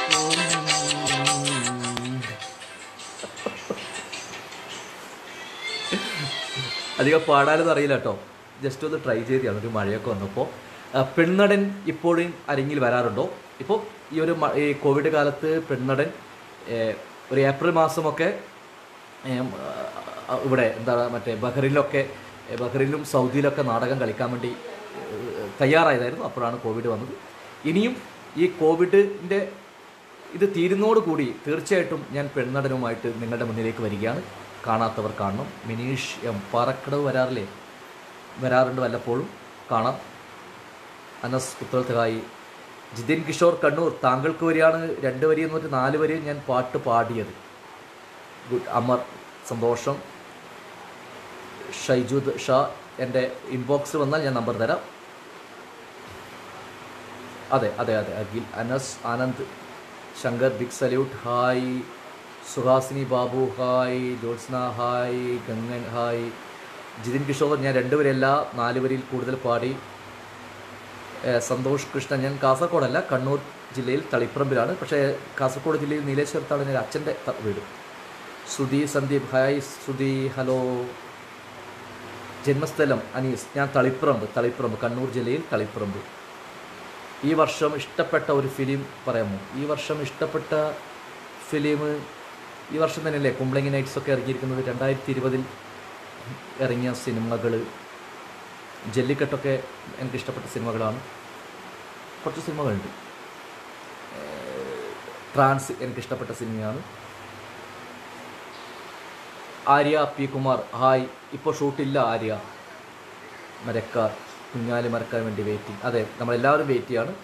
Speaker 1: അധികം പാടാനൊന്നും അറിയില്ല കേട്ടോ ജസ്റ്റ് ഒന്ന് ട്രൈ ചെയ്താണ് ഒരു മഴയൊക്കെ വന്നപ്പോൾ ആ, പെണ്ണടൻ ഇപ്പോഴും അരങ്ങിൽ വരാറുണ്ടോ ഇപ്പോൾ ഈ ഒരു മ- ഈ കോവിഡ് കാലത്ത് പെണ്ണടൻ ഏ, ഒരു ഏപ്രിൽ മാസമൊക്കെ ഏം, ആ, ഇവിടെ എന്താ മറ്റേ ബഹ്റിനിലൊക്കെ ഏ, ബഹ്റിനിലും സൗദിയിലൊക്കെ നാടകം കളിക്കാൻ വേണ്ടി ഏ, തയ്യാറായതായിരുന്നു അപ്പോഴാണ് കോവിഡ് വന്നത് ഇനിയും ഈ കോവിഡിൻ്റെ ഇത് തീരുന്നതോടുകൂടി തീർച്ചയായിട്ടും ഞാൻ പെണ്ണടനുമായിട്ട് നിങ്ങളുടെ മുന്നിലേക്ക് വരികയാണ് കാണാത്തവർ കാണണം മിനീഷ് എം പാറക്കടവ് വരാറില്ലേ വരാറുണ്ട് വല്ലപ്പോഴും കാണാം അനസ് പുത്രത്തകായി ജിതിൻ കിഷോർ കണ്ണൂർ താങ്കൾക്ക് വരിയാണ് രണ്ട് വരി എന്ന് പറഞ്ഞ് നാല് വരി ഞാൻ പാട്ട് പാടിയത് ഗുഡ് അമർ സന്തോഷം ഷൈജുദ് ഷാ എൻ്റെ ഇൻബോക്സിൽ വന്നാൽ ഞാൻ നമ്പർ തരാം അതെ അതെ അതെ Akhil Anas Anand Shankar big salute hi Suhasini Babu hi Jyotsna hi Gangan hi Jithin Kishore ഞാൻ രണ്ടുപേരല്ല നാല് വരിയിൽ കൂടുതൽ പാടി ഏഹ് സന്തോഷ് കൃഷ്ണൻ ഞാൻ കാസർഗോഡല്ല കണ്ണൂർ ജില്ലയിൽ തളിപ്പറമ്പിലാണ് പക്ഷേ കാസർഗോഡ് ജില്ലയിൽ നീലേശ്വരത്താണ് എൻ്റെ അച്ഛൻ്റെ ത- വീട് സുധി സന്ദീപ് ഹായ് സുധി ഹലോ ജന്മസ്ഥലം അനീസ് ഞാൻ തളിപ്പറമ്പ് തളിപ്പറമ്പ് കണ്ണൂർ ജില്ലയിൽ തളിപ്പറമ്പ് ഈ വർഷം ഇഷ്ടപ്പെട്ട ഒരു ഫിലിം പറയാമോ ഈ വർഷം ഇഷ്ടപ്പെട്ട ഫിലിം ഈ വർഷം തന്നെയല്ലേ കുംബ്ലങ്ങി നൈറ്റ്സ് ഒക്കെ ഇറങ്ങിയിരിക്കുന്നത് രണ്ടായിരത്തി ഇരുപതിൽ ഇറങ്ങിയ സിനിമകൾ ജല്ലിക്കെട്ടൊക്കെ എനിക്ക് ഇഷ്ടപ്പെട്ട സിനിമകളാണ് കുറച്ച് സിനിമകളുണ്ട് ഏഹ് ട്രാൻസ് എനിക്ക് ഇഷ്ടപ്പെട്ട സിനിമയാണ് ആര്യ പി കുമാർ ഹായ് ഇപ്പോൾ ഷൂട്ടില്ല ആര്യ മരക്കാർ കുഞ്ഞാലി മരക്കാൻ വേണ്ടി വെയിറ്റിംഗ് അതെ നമ്മളെല്ലാവരും വെയിറ്റ് ചെയ്യാണ്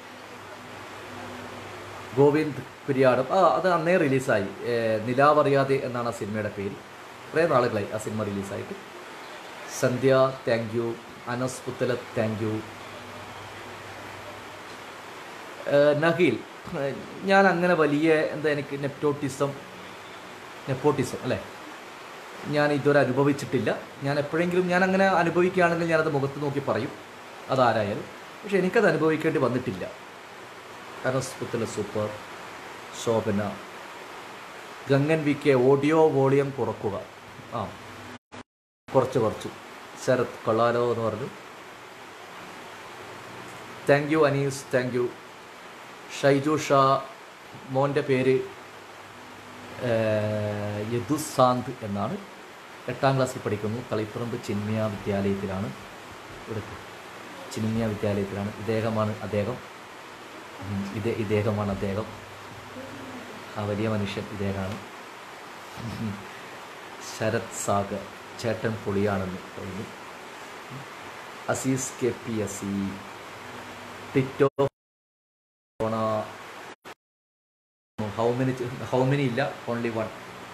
Speaker 1: ഗോവിന്ദ് കുര്യാടം ആ അത് അന്നേ റിലീസായി ഏഹ് നിലാവറിയാതെ എന്നാണ് ആ സിനിമയുടെ പേര് കുറേ നാളുകളായി ആ സിനിമ റിലീസായിട്ട് Sandhya thank you Anas Puthalath thank you Naheel ഏഹ് ഞാൻ അങ്ങനെ വലിയ എന്താ എനിക്ക് നെപ്റ്റോട്ടിസം നെപ്പോട്ടിസം അല്ലേ ഞാൻ ഇതുവരെ അനുഭവിച്ചിട്ടില്ല ഞാൻ എപ്പോഴെങ്കിലും ഞാൻ അങ്ങനെ അനുഭവിക്കുകയാണെങ്കിൽ ഞാനത് മുഖത്ത് നോക്കി പറയും അതാരായാലും പക്ഷെ എനിക്കത് അനുഭവിക്കേണ്ടി വന്നിട്ടില്ല Anas Puthala super Shobhana Gangan V K audio volume കുറക്കുക ആ കുറച്ച് കുറച്ചു ശരത് കൊള്ളാലോ എന്ന് പറഞ്ഞു thank you Anees thank you Shaiju ഷാ മോൻ്റെ പേര് ഏഹ്, യദുസാന്ത് എന്നാണ് എട്ടാം ക്ലാസ്സിൽ പഠിക്കുന്നു തളിപ്പറമ്പ് ചിന്മയ വിദ്യാലയത്തിലാണ് ഇവിടെ ചിന്മയ വിദ്യാലയത്തിലാണ് ഇദ്ദേഹമാണ് അദ്ദേഹം ഉം, ഇതേ ഇദ്ദേഹമാണ് അദ്ദേഹം ആ വലിയ മനുഷ്യൻ ഇദ്ദേഹമാണ് ഉം. ശരത് സാഗർ ചേട്ടൻ പൊളിയാണെന്ന് പറയുന്നു Azeez K P S E Tito ഓണ ഹൗ മെനി ഹൗ മെനി ഇല്ല only one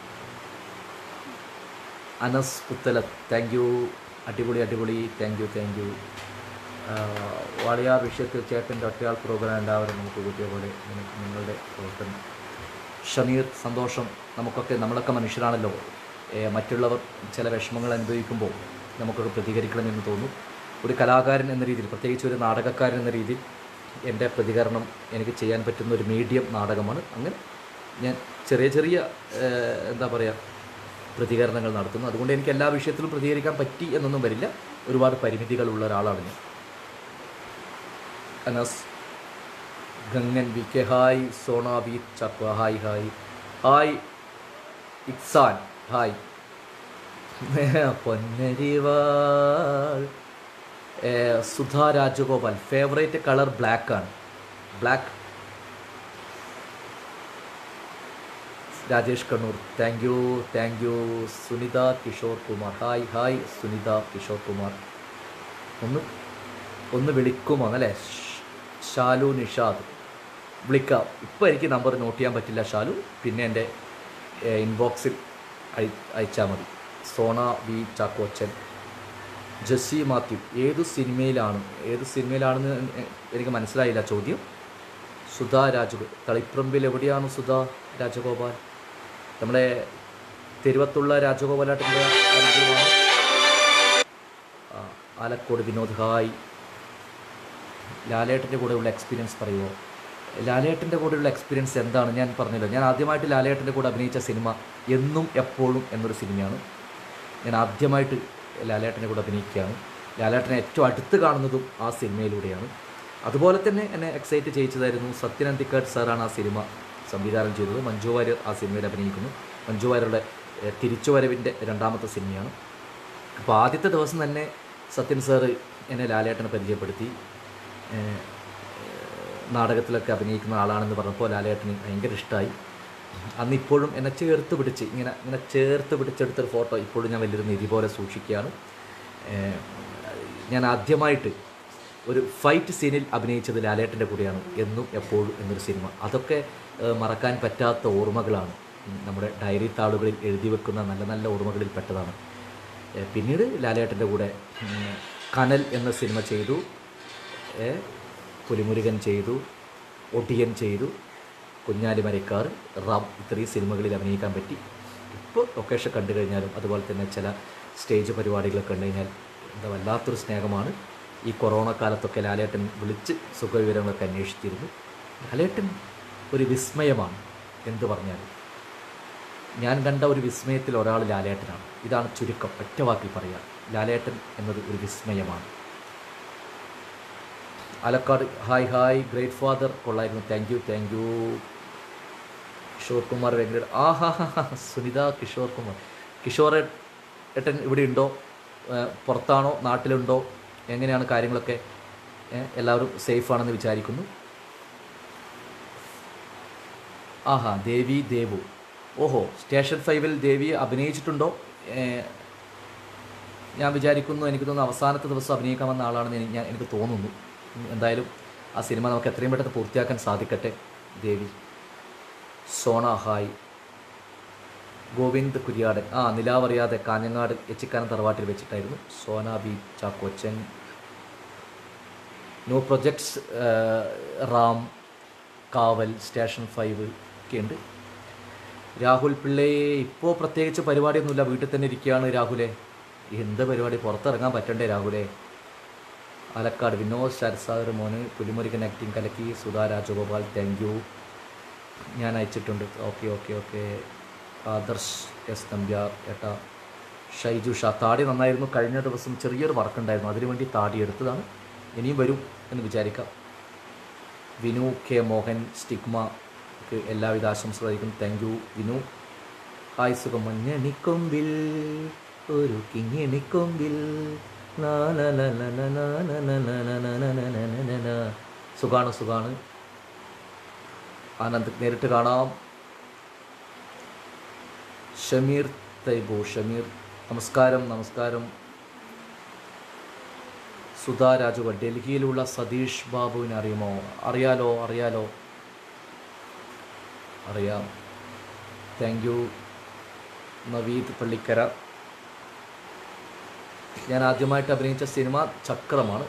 Speaker 1: Anas Puthala thank you അടിപൊളി അടിപൊളി thank you thank you Walayar വിഷയത്തിൽ ചേട്ടൻ്റെ ഒറ്റയാൾ പ്രോഗ്രാം എല്ലാവരും നമുക്ക് കിട്ടിയ പോലെ നിങ്ങ- നിങ്ങളുടെ പ്രവർത്തനം ഷമീർ സന്തോഷം നമുക്കൊക്കെ നമ്മളൊക്കെ മനുഷ്യരാണല്ലോ ഏ, മറ്റുള്ളവർ ചില വിഷമങ്ങൾ അനുഭവിക്കുമ്പോൾ നമുക്കൊക്കെ പ്രതികരിക്കണമെന്ന് തോന്നും ഒരു കലാകാരൻ എന്ന രീതിയിൽ പ്രത്യേകിച്ച് ഒരു നാടകക്കാരൻ എന്ന രീതിയിൽ എൻ്റെ പ്രതികരണം എനിക്ക് ചെയ്യാൻ പറ്റുന്ന ഒരു മീഡിയം നാടകമാണ് അങ്ങനെ ഞാൻ ചെറിയ ചെറിയ ഏ, എന്താ പറയുക പ്രതികരണങ്ങൾ നടത്തുന്നു അതുകൊണ്ട് എനിക്ക് എല്ലാ വിഷയത്തിലും പ്രതികരിക്കാൻ പറ്റി എന്നൊന്നും വരില്ല ഒരുപാട് പരിമിതികളുള്ള ഒരാളാണ് ഞാൻ Anas Gangan V K hi Sona V ചക്വ ഹായ് ഹായ് ഹായ് ഇക്സാൻ ഹായ് പൊന്നരിവാൾ ഏ, Sudha Rajagopal favourite colour black ആണ് black Rajesh Kannur thank you thank you Sunitha Kishore Kumar hi hi Sunitha Kishore Kumar ഒന്ന് ഒന്ന് വിളിക്കുമോ എന്നല്ലേ ഷ്- ഷാലു നിഷാദ് വിളിക്കാം ഇപ്പോൾ എനിക്ക് നമ്പർ നോട്ട് ചെയ്യാൻ പറ്റില്ല ഷാലു പിന്നെ എൻ്റെ ഇൻബോക്സിൽ അയ അയച്ചാൽ മതി സോണ വി ചാക്കോച്ചൻ ജസ്സി മാത്യു ഏതു സിനിമയിലാണ് ഏത് സിനിമയിലാണെന്ന് എ- എനിക്ക് മനസ്സിലായില്ല ചോദ്യം സുധാ രാജഗോ തളിപ്രമ്പിൽ എവിടെയാണ് സുധാ രാജഗോപാൽ നമ്മുടെ തിരുവത്തുള്ള രാജഗോപാലാട്ടിൻ്റെ അനുഭവമാണ് ആ, ആലക്കോട് വിനോദ് ഹായ് ലാലേട്ടൻ്റെ കൂടെയുള്ള എക്സ്പീരിയൻസ് പറയുമോ ലാലേട്ടൻ്റെ കൂടെയുള്ള എക്സ്പീരിയൻസ് എന്താണ് ഞാൻ പറഞ്ഞല്ലോ ഞാൻ ആദ്യമായിട്ട് ലാലേട്ടൻ്റെ കൂടെ അഭിനയിച്ച സിനിമ എന്നും എപ്പോഴും എന്നൊരു സിനിമയാണ് ഞാൻ ആദ്യമായിട്ട് ലാലേട്ടൻ്റെ കൂടെ അഭിനയിക്കുകയാണ് ലാലേട്ടനെ ഏറ്റവും അടുത്ത് കാണുന്നതും ആ സിനിമയിലൂടെയാണ് അതുപോലെ തന്നെ എന്നെ എക്സൈറ്റ് ചെയ്യിച്ചതായിരുന്നു സത്യൻ അന്തിക്കാട് സാറാണ് ആ സിനിമ സംവിധാനം ചെയ്തത് മഞ്ജു വാര്യർ ആ സിനിമയിൽ അഭിനയിക്കുന്നു മഞ്ജു വാര്യരുടെ ഏഹ്, തിരിച്ചുവരവിൻ്റെ രണ്ടാമത്തെ സിനിമയാണ് അപ്പോൾ ആദ്യത്തെ ദിവസം തന്നെ സത്യൻ സാറ് എന്നെ ലാലേട്ടനെ പരിചയപ്പെടുത്തി ഏഹ്, നാടകത്തിലൊക്കെ അഭിനയിക്കുന്ന ആളാണെന്ന് പറഞ്ഞപ്പോൾ ലാലേട്ടന് ഭയങ്കര ഇഷ്ടമായി അന്ന് ഇപ്പോഴും എന്നെ ചേർത്ത് പിടിച്ച് ഇങ്ങനെ ഇങ്ങനെ ചേർത്ത് പിടിച്ചെടുത്തൊരു ഫോട്ടോ ഇപ്പോഴും ഞാൻ വലിയൊരു നിധി പോലെ സൂക്ഷിക്കുകയാണ് ഏഹ്, ഞാൻ ആദ്യമായിട്ട് ഒരു ഫൈറ്റ് സീനിൽ അഭിനയിച്ചത് ലാലേട്ടൻ്റെ കൂടെയാണ് എന്നും എപ്പോഴും എന്നൊരു സിനിമ അതൊക്കെ ഏഹ്, മറക്കാൻ പറ്റാത്ത ഓർമ്മകളാണ് ഉം, നമ്മുടെ ഡയറി താളുകളിൽ എഴുതി വെക്കുന്ന നല്ല നല്ല ഓർമ്മകളിൽ പെട്ടതാണ് ഏഹ്, പിന്നീട് ലാലേട്ടൻ്റെ കൂടെ ഉം, കനൽ എന്ന സിനിമ ചെയ്തു ഏ, പുലിമുരുകൻ ചെയ്തു ഒടിയൻ ചെയ്തു കുഞ്ഞാലി മരക്കാർ റാം ഇത്രയും സിനിമകളിൽ അഭിനയിക്കാൻ പറ്റി ഇപ്പോൾ ലൊക്കേഷൻ കണ്ടു കഴിഞ്ഞാലും അതുപോലെ തന്നെ ചില സ്റ്റേജ് പരിപാടികളൊക്കെ കണ്ടു കഴിഞ്ഞാൽ എന്താ വല്ലാത്തൊരു സ്നേഹമാണ് ഈ കൊറോണ കാലത്തൊക്കെ ലാലേട്ടൻ വിളിച്ച് സുഖവിവരങ്ങളൊക്കെ അന്വേഷിച്ചിരുന്നു ലാലേട്ടൻ ഒരു വിസ്മയമാണ് എന്ത് പറഞ്ഞാലും ഞാൻ കണ്ട ഒരു വിസ്മയത്തിൽ ഒരാൾ ലാലേട്ടനാണ് ഇതാണ് ചുരുക്കം ഒറ്റ വാക്കിൽ പറയാം ലാലേട്ടൻ എന്നത് ഒരു വിസ്മയമാണ് Alakkad hi hi Great Father കൊള്ളായിരുന്നു thank you thank you Kishore Kumar Venkata ആ ഹാ ഹാ ഹാ സുനിത കിഷോർ കുമാർ കിഷോർ ഏട്ടൻ ഇവിടെ ഉണ്ടോ ഏഹ് പുറത്താണോ നാട്ടിലുണ്ടോ എങ്ങനെയാണ് കാര്യങ്ങളൊക്കെ ഏഹ് എല്ലാവരും സേഫാണെന്ന് വിചാരിക്കുന്നു ആഹാ ദേവി ദേവു ഓഹോ സ്റ്റേഷൻ ഫൈവിൽ ദേവി അഭിനയിച്ചിട്ടുണ്ടോ ഏഹ് ഞാൻ വിചാരിക്കുന്നു എനിക്ക് തോന്നുന്നു അവസാനത്തെ ദിവസം അഭിനയിക്കാൻ വന്ന ആളാണെന്ന് എനിക്ക് ഞാൻ എനിക്ക് തോന്നുന്നു ഉം, എന്തായാലും ആ സിനിമ നമുക്ക് എത്രയും പെട്ടെന്ന് പൂർത്തിയാക്കാൻ സാധിക്കട്ടെ ദേവി സോണ ഹായ് ഗോവിന്ദ് കുര്യാടൻ ആ നിലാവറിയാതെ കാഞ്ഞങ്ങാട് എച്ചിക്കാനം തറവാട്ടിൽ വെച്ചിട്ടായിരുന്നു Sona B Chackochan new projects Ram Kaval station five ഒക്കെ ഉണ്ട് രാഹുൽ പിള്ളയെ ഇപ്പോൾ പ്രത്യേകിച്ച് പരിപാടിയൊന്നുമില്ല വീട്ടിൽ തന്നെ ഇരിക്കുകയാണ് രാഹുലെ എന്ത് പരിപാടി പുറത്തിറങ്ങാൻ പറ്റണ്ടേ രാഹുലെ ആലക്കാട് വിനോദ് ശരസാഗർ മോന് പുലിമുരുകൻ ആക്ടിങ് കലക്കി സുധാ രാജഗോപാൽ താങ്ക് യു ഞാൻ അയച്ചിട്ടുണ്ട് okay okay okay Adarsh S Nambiar ഏട്ടാ ഷൈജു ഷാ താടി നന്നായിരുന്നു കഴിഞ്ഞ ദിവസം ചെറിയൊരു വർക്ക് ഉണ്ടായിരുന്നു അതിനുവേണ്ടി താടി എടുത്തതാണ് ഇനിയും വരും എന്ന് വിചാരിക്കാം വിനു കെ മോഹൻ സ്റ്റിഗ്മക്ക് എല്ലാവിധ ആശംസകളായിരിക്കും താങ്ക് യു വിനു ഹായ് സുഖം മഞ്ഞണിക്കൊമ്പിൽ ഒരു കിങ്ങിണിക്കൊമ്പിൽ ലാ ലാ ലാ ലാ ലാ ലാ ലാ ലാ ലാ ലാ ലാ ലാ ലാ ലാ ലാ ലാ ലാ. സുഖാണ് സുഖാണ് ആനന്ദ് നേരിട്ട് കാണാം ഷമീർ തൈബു ഷമീർ നമസ്കാരം നമസ്കാരം സുധാ രാജുവ ഡൽഹിയിലുള്ള സതീഷ് ബാബുവിനെ അറിയുമോ അറിയാലോ അറിയാലോ അറിയാം താങ്ക് യു നവീദ് പള്ളിക്കര ഞാൻ ആദ്യമായിട്ട് അഭിനയിച്ച സിനിമ ചക്രമാണ്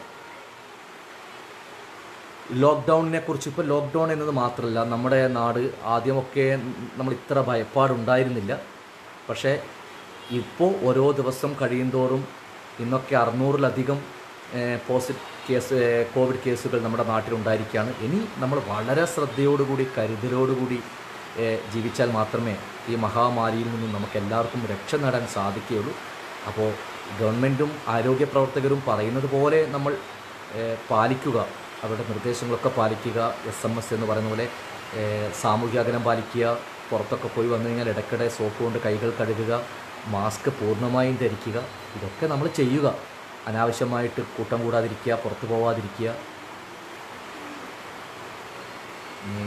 Speaker 1: ലോക്ക്ഡൗണിനെ കുറിച്ച് ഇപ്പോൾ ലോക്ക്ഡൗൺ എന്നത് മാത്രമല്ല നമ്മുടെ നാട് ആദ്യമൊക്കെ നമ്മൾ ഇത്ര ഭയപ്പാടുണ്ടായിരുന്നില്ല പക്ഷേ ഇപ്പോൾ ഓരോ ദിവസം കഴിയുന്തോറും ഇന്നൊക്കെ അറുന്നൂറിലധികം പോസിറ്റ് കേസ് ഏഹ്, കോവിഡ് കേസുകൾ നമ്മുടെ നാട്ടിലുണ്ടായിരിക്കുകയാണ് ഇനി നമ്മൾ വളരെ ശ്രദ്ധയോടുകൂടി കരുതലോടുകൂടി ഏഹ്, ജീവിച്ചാൽ മാത്രമേ ഈ മഹാമാരിയിൽ നിന്നും നമുക്ക് എല്ലാവർക്കും രക്ഷ നേടാൻ സാധിക്കുകയുള്ളൂ അപ്പോൾ ഗവൺമെൻറ്റും ആരോഗ്യ പ്രവർത്തകരും പറയുന്നത് പോലെ നമ്മൾ ഏഹ്, പാലിക്കുക അവരുടെ നിർദ്ദേശങ്ങളൊക്കെ പാലിക്കുക എസ് എം എസ് എന്ന് പറയുന്ന പോലെ ഏഹ്, സാമൂഹ്യ അകലം പാലിക്കുക പുറത്തൊക്കെ പോയി വന്നു കഴിഞ്ഞാൽ ഇടയ്ക്കിടെ സോപ്പ് കൊണ്ട് കൈകൾ കഴുകുക മാസ്ക് പൂർണ്ണമായും ധരിക്കുക ഇതൊക്കെ നമ്മൾ ചെയ്യുക അനാവശ്യമായിട്ട് കൂട്ടം കൂടാതിരിക്കുക പുറത്തു പോവാതിരിക്കുക ഇനി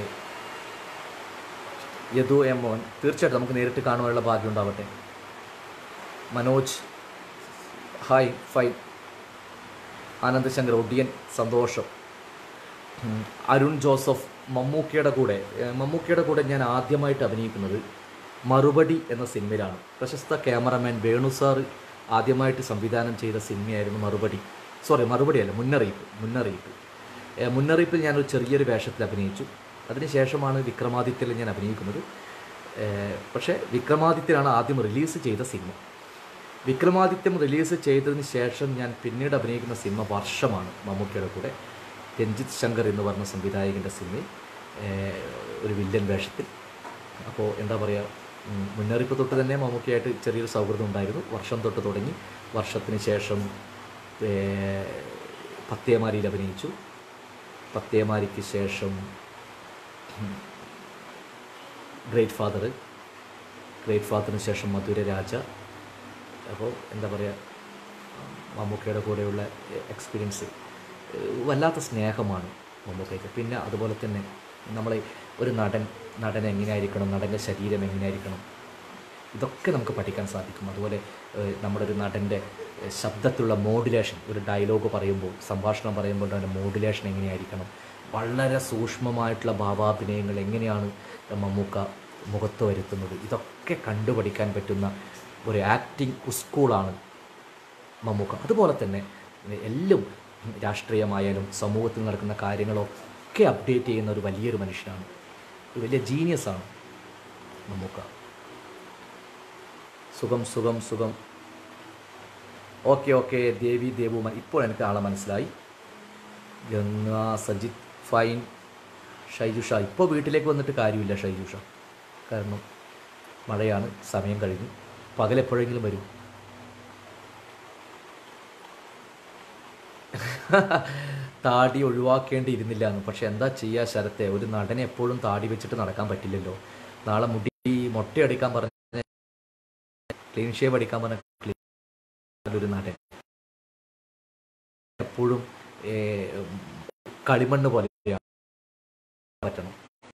Speaker 1: യദു എം മോഹൻ തീർച്ചയായിട്ടും നമുക്ക് നേരിട്ട് കാണുവാനുള്ള ഭാഗ്യം ഉണ്ടാവട്ടെ മനോജ് ഹായ് ഫൈൻ ആനന്ദ് ശങ്കർ ഒടിയൻ സന്തോഷം ഉം, അരുൺ ജോസഫ് മമ്മൂക്കയുടെ കൂടെ ഏ, മമ്മൂക്കയുടെ കൂടെ ഞാൻ ആദ്യമായിട്ട് അഭിനയിക്കുന്നത് മറുപടി എന്ന സിനിമയിലാണ് പ്രശസ്ത ക്യാമറമാൻ വേണു സാർ ആദ്യമായിട്ട് സംവിധാനം ചെയ്ത സിനിമയായിരുന്നു മറുപടി സോറി മറുപടിയല്ല മുന്നറിയിപ്പ് മുന്നറിയിപ്പ് ഏ, മുന്നറിയിപ്പിൽ ഞാനൊരു ചെറിയൊരു വേഷത്തിൽ അഭിനയിച്ചു അതിനുശേഷമാണ് വിക്രമാദിത്യയിൽ ഞാൻ അഭിനയിക്കുന്നത് ഏ, പക്ഷേ വിക്രമാദിത്യനാണ് ആദ്യം റിലീസ് ചെയ്ത സിനിമ വിക്രമാദിത്യം റിലീസ് ചെയ്തതിന് ശേഷം ഞാൻ പിന്നീട് അഭിനയിക്കുന്ന സിനിമ വർഷമാണ് മമ്മൂക്കയുടെ കൂടെ രഞ്ജിത്ത് ശങ്കർ എന്ന് പറഞ്ഞ സംവിധായകൻ്റെ സിനിമയിൽ ഏഹ്, ഒരു വില്ലൻ വേഷത്തിൽ അപ്പോൾ എന്താ പറയുക ഉം, മുന്നറിയിപ്പ് തൊട്ട് തന്നെ മമ്മൂക്കയായിട്ട് ചെറിയൊരു സൗഹൃദം ഉണ്ടായിരുന്നു വർഷം തൊട്ട് തുടങ്ങി വർഷത്തിന് ശേഷം ഏഹ്, പത്തേമാരിയിൽ അഭിനയിച്ചു പത്തേമാരിക്ക് ശേഷം ഗ്രേറ്റ് ഫാദർ ഗ്രേറ്റ് ഫാദറിന് ശേഷം മധുര രാജ അപ്പോൾ എന്താ പറയുക മമ്മൂക്കയുടെ കൂടെയുള്ള എക്സ്പീരിയൻസ് വല്ലാത്ത സ്നേഹമാണ് മമ്മൂക്കയ്ക്ക് പിന്നെ അതുപോലെ തന്നെ നമ്മൾ ഒരു നടൻ നടൻ എങ്ങനെയായിരിക്കണം നടൻ്റെ ശരീരം എങ്ങനെയായിരിക്കണം ഇതൊക്കെ നമുക്ക് പഠിക്കാൻ സാധിക്കും അതുപോലെ ഏഹ്, നമ്മുടെ ഒരു നടൻ്റെ ഏഹ്, ശബ്ദത്തിലുള്ള മോഡുലേഷൻ ഒരു ഡയലോഗ് പറയുമ്പോൾ സംഭാഷണം പറയുമ്പോൾ അതിൻ്റെ മോഡുലേഷൻ എങ്ങനെയായിരിക്കണം വളരെ സൂക്ഷ്മമായിട്ടുള്ള ഭാവാഭിനയങ്ങൾ എങ്ങനെയാണ് മമ്മൂക്ക മുഖത്ത് വരുത്തുന്നത് ഇതൊക്കെ കണ്ടുപഠിക്കാൻ പറ്റുന്ന ഒരു ആക്ടിങ് സ്കൂളാണ് മമ്മൂക്ക അതുപോലെ തന്നെ എല്ലാം രാഷ്ട്രീയമായാലും സമൂഹത്തിൽ നടക്കുന്ന കാര്യങ്ങളൊക്കെ അപ്ഡേറ്റ് ചെയ്യുന്ന ഒരു വലിയൊരു മനുഷ്യനാണ് ഒരു വലിയ ജീനിയസാണ് മമ്മൂക്ക സുഖം സുഖം സുഖം ഓക്കെ ഓക്കെ ദേവി ദേവുമ ഇപ്പോൾ എനിക്ക് ആളെ മനസ്സിലായി ഗംഗ സജിത് ഫൈൻ ഷൈജുഷ ഇപ്പോൾ വീട്ടിലേക്ക് വന്നിട്ട് കാര്യമില്ല ഷൈജുഷ കാരണം മഴയാണ് സമയം കഴിഞ്ഞു പകലെപ്പോഴെങ്കിലും വരും താടി ഒഴിവാക്കേണ്ടിയിരുന്നില്ല എന്ന് പക്ഷെ എന്താ ചെയ്യുക ശരത്തെ ഒരു നടനെ എപ്പോഴും താടി വെച്ചിട്ട് നടക്കാൻ പറ്റില്ലല്ലോ നാളെ മുടി മൊട്ടയടിക്കാൻ പറഞ്ഞ ക്ലീൻ ഷേവ് അടിക്കാൻ പറഞ്ഞ clean ഒരു നടൻ എപ്പോഴും ഏ, കളിമണ്ണ് പോലെ പറ്റണം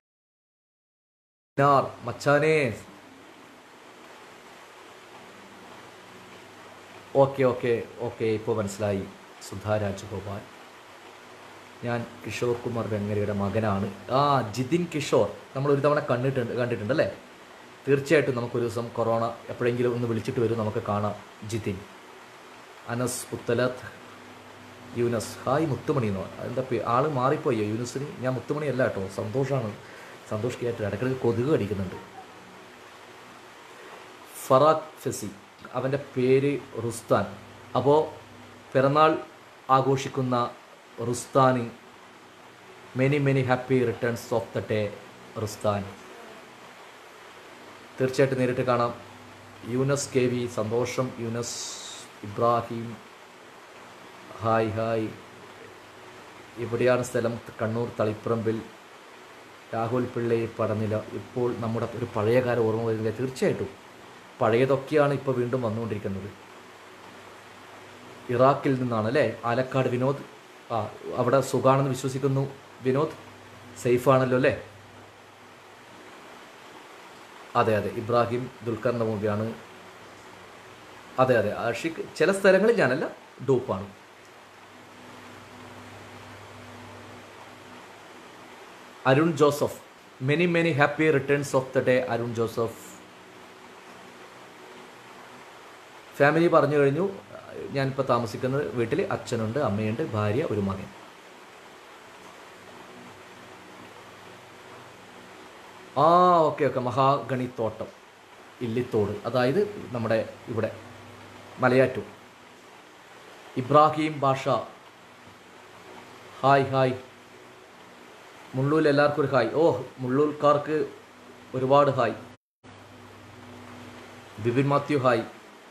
Speaker 1: നാർ, മച്ചാനെ ഓക്കെ ഓക്കെ ഓക്കെ ഇപ്പോൾ മനസ്സിലായി സുധാ രാജഗോപാൽ ഞാൻ കിഷോർ കുമാർ വെങ്ങരയുടെ മകനാണ് ആ ജിതിൻ കിഷോർ നമ്മൾ ഒരു തവണ കണ്ടിട്ടുണ്ട് കണ്ടിട്ടുണ്ടല്ലേ തീർച്ചയായിട്ടും നമുക്കൊരു ദിവസം കൊറോണ എപ്പോഴെങ്കിലും ഒന്ന് വിളിച്ചിട്ട് വരും നമുക്ക് കാണാം ജിതിൻ അനസ് പുത്തലത്ത് യൂനസ് ഹായ് മുത്തുമണി എന്നോ എന്താ പേ ആള് മാറിപ്പോയോ യൂനസിന് ഞാൻ മുത്തുമണി അല്ല കേട്ടോ സന്തോഷമാണ് സന്തോഷ് കേട്ട് ഇടയ്ക്കിടയ്ക്ക് കൊതുക് കടിക്കുന്നുണ്ട് ഫറാഖ് ഫെസി അവൻ്റെ പേര് റുസ്താൻ അപ്പോൾ പിറന്നാൾ ആഘോഷിക്കുന്ന റുസ്താന് many many happy returns of the day Rustan തീർച്ചയായിട്ടും നേരിട്ട് കാണാം യൂനസ് കെ വി സന്തോഷം യൂനസ് ഇബ്രാഹിം ഹായ് ഹായ് എവിടെയാണ് സ്ഥലം കണ്ണൂർ തളിപ്പറമ്പിൽ രാഹുൽ പിള്ളை പടനില ഇപ്പോൾ നമ്മുടെ ഒരു പഴയകാല ഓർമ്മ വരുന്നില്ല തീർച്ചയായിട്ടും പഴയതൊക്കെയാണ് ഇപ്പോൾ വീണ്ടും വന്നുകൊണ്ടിരിക്കുന്നത് ഇറാഖിൽ നിന്നാണ് അല്ലേ ആലക്കാട് വിനോദ് ആ അവിടെ സുഖാണെന്ന് വിശ്വസിക്കുന്നു വിനോദ് സേഫാണല്ലോ അല്ലേ അതെ അതെ ഇബ്രാഹിം ദുൽഖറിൻ്റെ മൂവിയാണ് അതെ അതെ ആഷിഖ് ചില സ്ഥലങ്ങളിൽ ഞാനല്ല ഡൂപ്പാണ് Arun Joseph many many happy returns of the day Arun Joseph family പറഞ്ഞു കഴിഞ്ഞു ഞാനിപ്പോൾ താമസിക്കുന്നത് വീട്ടിൽ അച്ഛനുണ്ട് അമ്മയുണ്ട് ഭാര്യ ഒരു മകൻ ആ ഓക്കെ ഓക്കെ മഹാഗണിത്തോട്ടം ഇല്ലിത്തോട് അതായത് നമ്മുടെ ഇവിടെ മലയാറ്റൂർ ഇബ്രാഹിം ഭാഷ ഹായ് ഹായ് മുള്ളൂൽ എല്ലാവർക്കും ഒരു ഹായ് ഓ മുള്ളൂർക്കാർക്ക് ഒരുപാട് ഹായ് ബിപിൻ മാത്യു ഹായ്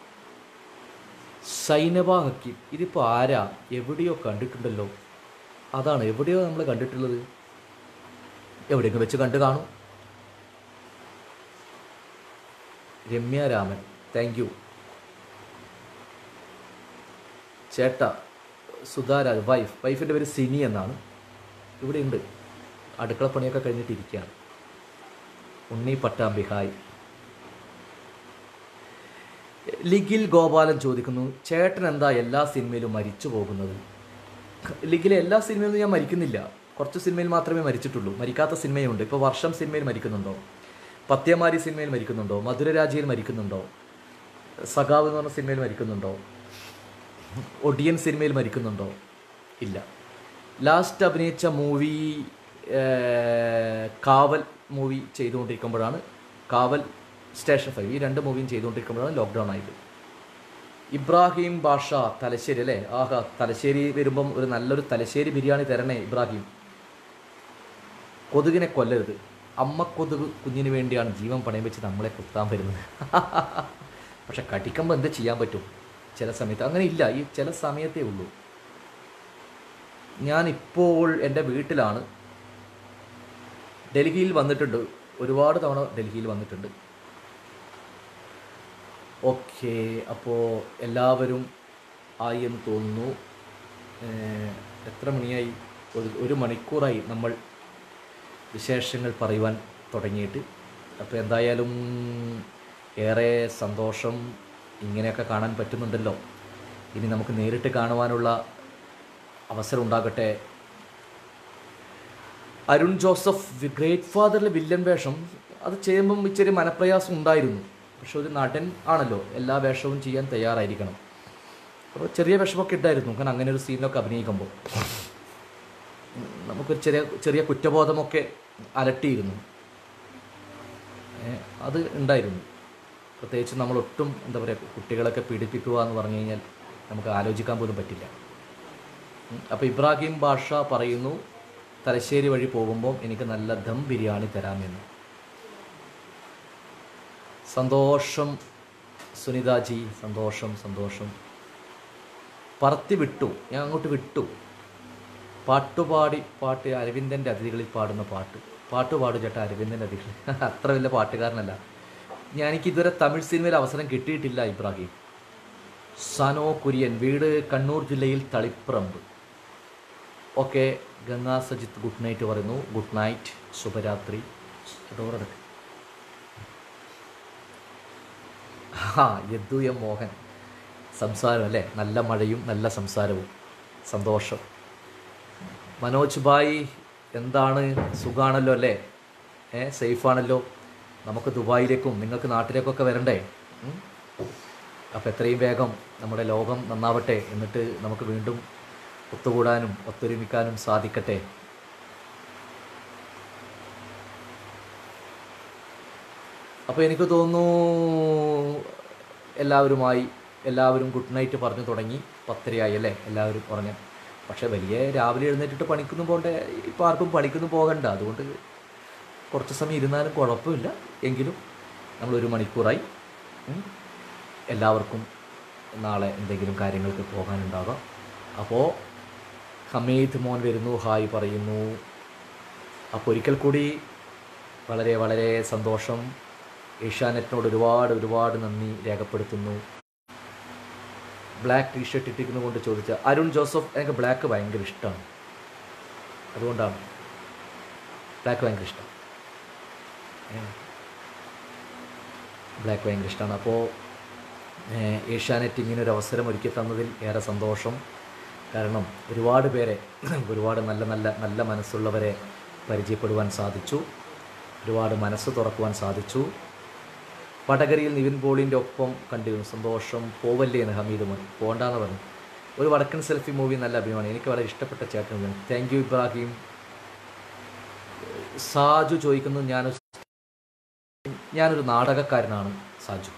Speaker 1: സൈനബ ഹക്കീം ഇതിപ്പോൾ ആരാ എവിടെയോ കണ്ടിട്ടുണ്ടല്ലോ അതാണ് എവിടെയോ നമ്മൾ കണ്ടിട്ടുള്ളത് എവിടെയെങ്കിലും വെച്ച് കണ്ടു കാണും രമ്യ രാമൻ താങ്ക് യു ചേട്ട സുധാരാജ് വൈഫ് വൈഫിൻ്റെ പേര് സിനി എന്നാണ് ഇവിടെ ഉണ്ട് അടുക്കളപ്പണിയൊക്കെ കഴിഞ്ഞിട്ട് ഇരിക്കുകയാണ് ഉണ്ണി പട്ടാമ്പി ഹായ് ലിഗിൽ ഗോപാലൻ ചോദിക്കുന്നു ചേട്ടൻ എന്താ എല്ലാ സിനിമയിലും മരിച്ചു പോകുന്നത് ലിഗിലെ എല്ലാ സിനിമയിലും ഞാൻ മരിക്കുന്നില്ല കുറച്ച് സിനിമയിൽ മാത്രമേ മരിച്ചിട്ടുള്ളൂ മരിക്കാത്ത സിനിമയുണ്ട് ഇപ്പോൾ വർഷം സിനിമയിൽ മരിക്കുന്നുണ്ടോ പത്യമാരി സിനിമയിൽ മരിക്കുന്നുണ്ടോ മധുരരാജയിൽ മരിക്കുന്നുണ്ടോ സഖാവ് എന്ന് പറഞ്ഞ സിനിമയിൽ മരിക്കുന്നുണ്ടോ ഒടിയൻ സിനിമയിൽ മരിക്കുന്നുണ്ടോ ഇല്ല ലാസ്റ്റ് അഭിനയിച്ച മൂവി കാവൽ മൂവി ചെയ്തുകൊണ്ടിരിക്കുമ്പോഴാണ് കാവൽ സ്റ്റേഷൻ ഫൈവ് ഈ രണ്ട് മൂവിയും ചെയ്തുകൊണ്ടിരിക്കുമ്പോഴാണ് ലോക്ക്ഡൗൺ ആയത് ഇബ്രാഹിം ഭാഷ തലശ്ശേരി അല്ലേ ആഹാ തലശ്ശേരി വരുമ്പം ഒരു നല്ലൊരു തലശ്ശേരി ബിരിയാണി തരണേ ഇബ്രാഹിം കൊതുകിനെ കൊല്ലരുത് അമ്മ കൊതുക് കുഞ്ഞിന് വേണ്ടിയാണ് ജീവൻ പണയം വെച്ച് നമ്മളെ കുത്താൻ വരുന്നത് പക്ഷെ കടിക്കുമ്പോൾ എന്ത് ചെയ്യാൻ പറ്റും ചില സമയത്ത് അങ്ങനെ ഇല്ല ഈ ചില സമയത്തേ ഉള്ളൂ ഞാൻ ഇപ്പോൾ എൻ്റെ വീട്ടിലാണ് ഡൽഹിയിൽ വന്നിട്ടുണ്ട് ഒരുപാട് തവണ ഡൽഹിയിൽ വന്നിട്ടുണ്ട് ഓക്കെ അപ്പോൾ എല്ലാവരും ആയി എന്ന് തോന്നുന്നു ഏഹ്, എത്ര മണിയായി ഒരു ഒരു മണിക്കൂറായി നമ്മൾ വിശേഷങ്ങൾ പറയുവാൻ തുടങ്ങിയിട്ട് അപ്പോൾ എന്തായാലും ഏറെ സന്തോഷം ഇങ്ങനെയൊക്കെ കാണാൻ പറ്റുന്നുണ്ടല്ലോ ഇനി നമുക്ക് നേരിട്ട് കാണുവാനുള്ള അവസരം ഉണ്ടാകട്ടെ അരുൺ ജോസഫ് ഗ്രേറ്റ് ഫാദറിലെ വില്ലൻ വേഷം അത് ചെയ്യുമ്പം ഇച്ചിരി മനപ്രയാസം ഉണ്ടായിരുന്നു പക്ഷെ ഒരു നടൻ ആണല്ലോ എല്ലാ വേഷവും ചെയ്യാൻ തയ്യാറായിരിക്കണം അപ്പോൾ ചെറിയ വിഷമൊക്കെ ഉണ്ടായിരുന്നു കാരണം അങ്ങനെ ഒരു സീനിലൊക്കെ അഭിനയിക്കുമ്പോൾ നമുക്കൊരു ചെറിയ ചെറിയ കുറ്റബോധമൊക്കെ അലട്ടിയിരുന്നു ഏ, അത് ഉണ്ടായിരുന്നു പ്രത്യേകിച്ച് നമ്മൾ ഒട്ടും എന്താ പറയുക കുട്ടികളൊക്കെ പീഡിപ്പിക്കുക എന്ന് പറഞ്ഞു കഴിഞ്ഞാൽ നമുക്ക് ആലോചിക്കാൻ പോലും പറ്റില്ല അപ്പോൾ ഇബ്രാഹിം ഭാഷ പറയുന്നു തലശ്ശേരി വഴി പോകുമ്പോൾ എനിക്ക് നല്ല ദം ബിരിയാണി തരാമെന്ന് സന്തോഷം സുനിതാജി സന്തോഷം സന്തോഷം പറത്തി വിട്ടു ഞാൻ അങ്ങോട്ട് വിട്ടു പാട്ടുപാടി പാട്ട് അരവിന്ദൻ്റെ അതിഥികളിൽ പാടുന്ന പാട്ട് പാട്ട് പാടും ചേട്ടാ അരവിന്ദൻ്റെ അതിഥികൾ അത്ര വലിയ പാട്ടുകാരനല്ല ഞാൻ എനിക്ക് ഇതുവരെ തമിഴ് സിനിമയിൽ അവസരം കിട്ടിയിട്ടില്ല ഇബ്രാഹിം സനോ കുര്യൻ വീട് കണ്ണൂർ ജില്ലയിൽ Thaliparamba okay Ganga Sajith good night പറയുന്നു ഗുഡ് നൈറ്റ് ശുഭരാത്രി ഡോറടക്ക് ആ യദു എം മോഹൻ സംസാരം അല്ലേ നല്ല മഴയും നല്ല സംസാരവും സന്തോഷം മനോജ് ഭായ് എന്താണ് സുഖാണല്ലോ അല്ലേ ഏ സേഫാണല്ലോ നമുക്ക് ദുബായിലേക്കും നിങ്ങൾക്ക് നാട്ടിലേക്കൊക്കെ വരണ്ടേ അപ്പോൾ എത്രയും വേഗം നമ്മുടെ ലോകം നന്നാവട്ടെ എന്നിട്ട് നമുക്ക് വീണ്ടും ഒത്തുകൂടാനും ഒത്തൊരുമിക്കാനും സാധിക്കട്ടെ അപ്പോൾ എനിക്ക് തോന്നുന്നു എല്ലാവരുമായി എല്ലാവരും ഗുഡ് നൈറ്റ് പറഞ്ഞു തുടങ്ങി പത്തരയായി അല്ലേ എല്ലാവരും ഉറങ്ങാൻ പക്ഷേ വലിയ രാവിലെ എഴുന്നേറ്റിട്ട് പണിക്കൊന്നും പോകണ്ട ഇപ്പോൾ ആർക്കും പണിക്കൊന്നും പോകണ്ട അതുകൊണ്ട് കുറച്ച് സമയം ഇരുന്നാലും കുഴപ്പമില്ല എങ്കിലും നമ്മൾ ഒരു മണിക്കൂറായി ഉം. എല്ലാവർക്കും നാളെ എന്തെങ്കിലും കാര്യങ്ങൾക്ക് പോകാനുണ്ടാകാം അപ്പോൾ ഹമീദ് മോൻ വരുന്നു ഹായ് പറയുന്നു അപ്പോൾ ഒരിക്കൽ കൂടി വളരെ വളരെ സന്തോഷം ഏഷ്യാനെറ്റിനോട് ഒരുപാട് ഒരുപാട് നന്ദി രേഖപ്പെടുത്തുന്നു ബ്ലാക്ക് ടീഷർട്ട് ഇട്ടിരിക്കുന്നത് കൊണ്ട് ചോദിച്ച അരുൺ ജോസഫ് എനിക്ക് ബ്ലാക്ക് ഭയങ്കര ഇഷ്ടമാണ് അതുകൊണ്ടാണ് ബ്ലാക്ക് ഭയങ്കര ഇഷ്ടം ബ്ലാക്ക് ഭയങ്കര ഇഷ്ടമാണ് അപ്പോൾ ഏഷ്യാനെറ്റ് ഇങ്ങനെ ഒരു അവസരം ഒരുക്കി തന്നതിൽ ഏറെ സന്തോഷം കാരണം ഒരുപാട് പേരെ ഒരുപാട് നല്ല നല്ല നല്ല മനസ്സുള്ളവരെ പരിചയപ്പെടുവാൻ സാധിച്ചു ഒരുപാട് മനസ്സ് തുറക്കുവാൻ സാധിച്ചു വടകരയിൽ നിവിൻ പോളിൻ്റെ ഒപ്പം കണ്ടിരുന്നു സന്തോഷം പോവല്ലേ എന്ന് ഹമീദ് മോൻ പോകണ്ടെന്ന് പറഞ്ഞു ഒരു വടക്കൻ സെൽഫി മൂവി നല്ല അഭിമാനം എനിക്ക് വളരെ ഇഷ്ടപ്പെട്ട ചേട്ടൻ താങ്ക് യു ഇബ്രാഹിം സാജു ചോദിക്കുന്നു ഞാൻ ഞാനൊരു നാടകക്കാരനാണ് Saju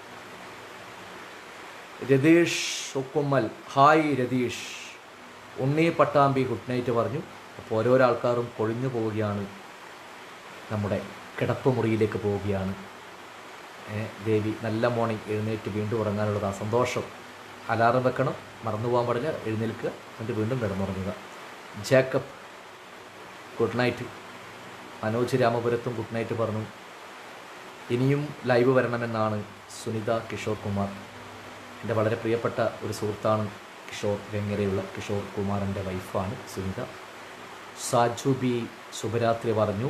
Speaker 1: Ratheesh Okkummal hi Ratheesh Unni Pattambi good night പറഞ്ഞു അപ്പോൾ ഓരോരോ ആൾക്കാരും കൊഴിഞ്ഞു പോവുകയാണ് നമ്മുടെ കിടപ്പ് മുറിയിലേക്ക് പോവുകയാണ് ഏ, ദേവി നല്ല മോർണിംഗ് എഴുന്നേറ്റ് വീണ്ടും ഉറങ്ങാനുള്ളത് ആ സന്തോഷം അലാറം വെക്കണം മറന്നു പോകാൻ പാടില്ല എഴുന്നേൽക്കുക എന്നിട്ട് വീണ്ടും കിടന്നുറങ്ങുക ജേക്കബ് ഗുഡ് നൈറ്റ് മനോജ് രാമപുരത്തും ഗുഡ് നൈറ്റ് പറഞ്ഞു ഇനിയും ലൈവ് വരണമെന്നാണ് സുനിത കിഷോർ കുമാർ എൻ്റെ വളരെ പ്രിയപ്പെട്ട ഒരു സുഹൃത്താണ് കിഷോർ വെങ്ങരയുള്ള കിഷോർ കുമാറിൻ്റെ വൈഫാണ് സുനിത സാജു ബി ശുഭരാത്രി പറഞ്ഞു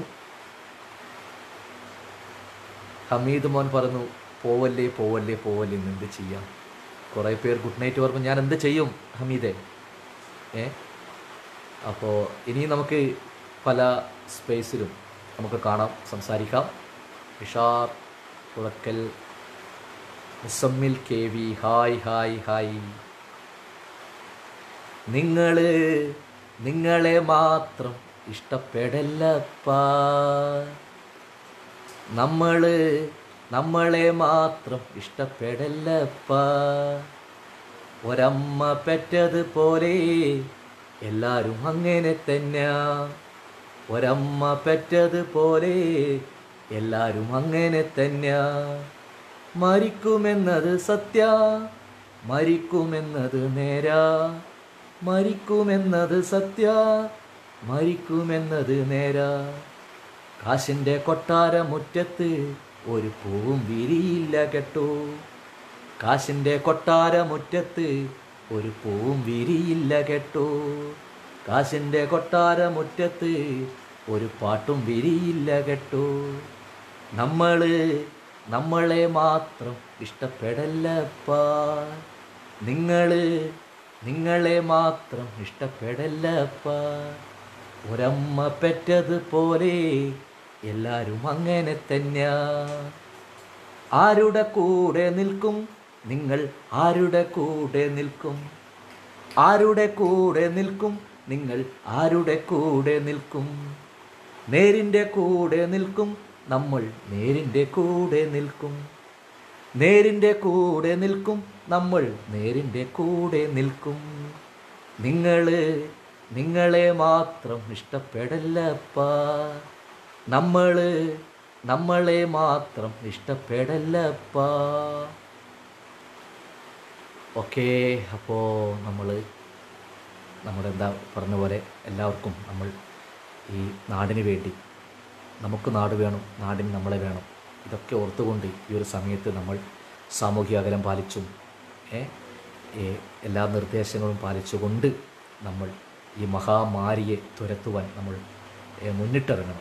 Speaker 1: ഹമീദ് മോൻ പറഞ്ഞു പോവല്ലേ പോവല്ലേ പോവല്ലേ എന്ന് എന്ത് ചെയ്യാം കുറേ പേർ ഗുഡ് നൈറ്റ് പറഞ്ഞു ഞാൻ എന്ത് ചെയ്യും ഹമീദേ ഏ അപ്പോൾ ഇനി നമുക്ക് പല സ്പേസിലും നമുക്ക് കാണാം സംസാരിക്കാം Ishar Puzhakkal Muzammil K V hi hi hi നിങ്ങൾ നിങ്ങളെ മാത്രം ഇഷ്ടപ്പെടല്ലപ്പാ നമ്മൾ നമ്മളെ മാത്രം ഇഷ്ടപ്പെടല്ലപ്പാ ഒരമ്മ പെറ്റതുപോലെ എല്ലാരും അങ്ങനെ തന്നെ ഒരമ്മ പെറ്റതുപോലെ എല്ലാരും അങ്ങനെ തന്നെ മരിക്കുമെന്നത് സത്യ മരിക്കുമെന്നത് നേരാ മരിക്കുമെന്നത് സത്യ മരിക്കുമെന്നത് നേരാ കാശിൻ്റെ കൊട്ടാര മുറ്റത്ത് ഒരു പൂവും വിരിയില്ല കേട്ടോ കാശിൻ്റെ കൊട്ടാര മുറ്റത്ത് ഒരു പൂവും വിരിയില്ല കേട്ടോ കാശിൻ്റെ കൊട്ടാര മുറ്റത്ത് ഒരു പാട്ടും വിരിയില്ല കേട്ടോ നമ്മള് നമ്മളെ മാത്രം ഇഷ്ടപ്പെടല്ലപ്പാ നിങ്ങള് നിങ്ങളെ മാത്രം ഇഷ്ടപ്പെടല്ലപ്പാ ഒരമ്മ പെറ്റതുപോലെ എല്ലാരും അങ്ങനെ തന്നെയാ ആരുടെ കൂടെ നിൽക്കും നിങ്ങൾ ആരുടെ കൂടെ നിൽക്കും ആരുടെ കൂടെ നിൽക്കും നിങ്ങൾ ആരുടെ കൂടെ നിൽക്കും നേരിൻ്റെ കൂടെ നിൽക്കും നമ്മൾ നേരിൻ്റെ കൂടെ നിൽക്കും നേരിൻ്റെ കൂടെ നിൽക്കും നമ്മൾ നേരിൻ്റെ കൂടെ നിൽക്കും നിങ്ങള് നിങ്ങളെ മാത്രം ഇഷ്ടപ്പെടല്ലപ്പാ നമ്മള് നമ്മളെ മാത്രം ഇഷ്ടപ്പെടല്ലപ്പാ ഓക്കെ അപ്പോൾ നമ്മൾ നമ്മുടെ എന്താ പറഞ്ഞ പോലെ എല്ലാവർക്കും നമ്മൾ ഈ നാടിന് വേണ്ടി നമുക്ക് നാട് വേണം നാടിന് നമ്മളെ വേണം ഇതൊക്കെ ഓർത്തുകൊണ്ട് ഈ ഒരു സമയത്ത് നമ്മൾ സാമൂഹിക അകലം പാലിച്ചും ഏ, ഏ, എല്ലാ നിർദ്ദേശങ്ങളും പാലിച്ചുകൊണ്ട് നമ്മൾ ഈ മഹാമാരിയെ തുരത്തുവാൻ നമ്മൾ ഏ, മുന്നിട്ടിറങ്ങണം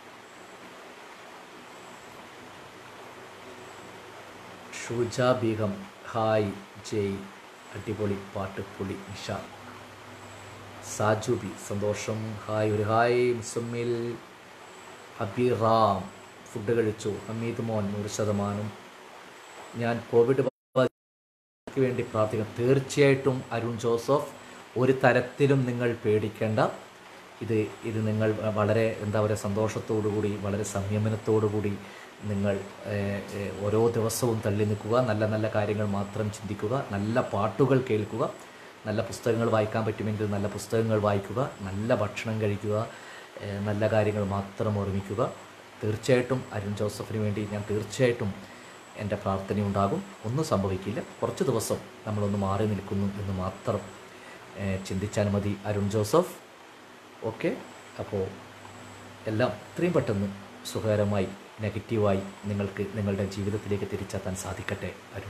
Speaker 1: ഷുജ ബീഗം ഹായ് ജയ് അടിപൊളി പാട്ട് പൊളി നിഷ സാജു ബി സന്തോഷം ഹായ് ഒരു ഹായ് മുസമ്മിൽ അബിറാം ഫുഡ് കഴിച്ചു ഹമീദ് മോൻ നൂറ് ശതമാനം ഞാൻ കോവിഡ് ബാധിതർക്ക് വേണ്ടി പ്രാർത്ഥിക്കാം തീർച്ചയായിട്ടും അരുൺ ജോസഫ് ഒരു തരത്തിലും നിങ്ങൾ പേടിക്കേണ്ട ഇത് ഇത് നിങ്ങൾ വളരെ എന്താ പറയുക സന്തോഷത്തോടു കൂടി വളരെ സംയമനത്തോടു കൂടി നിങ്ങൾ ഏഹ്, ഏഹ്, ഓരോ ദിവസവും തള്ളി നിൽക്കുക നല്ല നല്ല കാര്യങ്ങൾ മാത്രം ചിന്തിക്കുക നല്ല പാട്ടുകൾ കേൾക്കുക നല്ല പുസ്തകങ്ങൾ വായിക്കാൻ പറ്റുമെങ്കിൽ നല്ല പുസ്തകങ്ങൾ വായിക്കുക നല്ല ഭക്ഷണം കഴിക്കുക ഏഹ്, നല്ല കാര്യങ്ങൾ മാത്രം ഓർമ്മിക്കുക തീർച്ചയായിട്ടും അരുൺ ജോസഫിന് വേണ്ടി ഞാൻ തീർച്ചയായിട്ടും എൻ്റെ പ്രാർത്ഥനയുണ്ടാകും ഒന്നും സംഭവിക്കില്ല കുറച്ച് ദിവസം നമ്മളൊന്ന് മാറി നിൽക്കുന്നു എന്ന് മാത്രം ഏഹ്, ചിന്തിച്ചാൽ മതി അരുൺ ജോസഫ് ഓക്കെ അപ്പോൾ എല്ലാം ഇത്രയും പെട്ടെന്ന് സുഖകരമായി നെഗറ്റീവായി നിങ്ങൾക്ക് നിങ്ങളുടെ ജീവിതത്തിലേക്ക് തിരിച്ചെത്താൻ സാധിക്കട്ടെ അരുൺ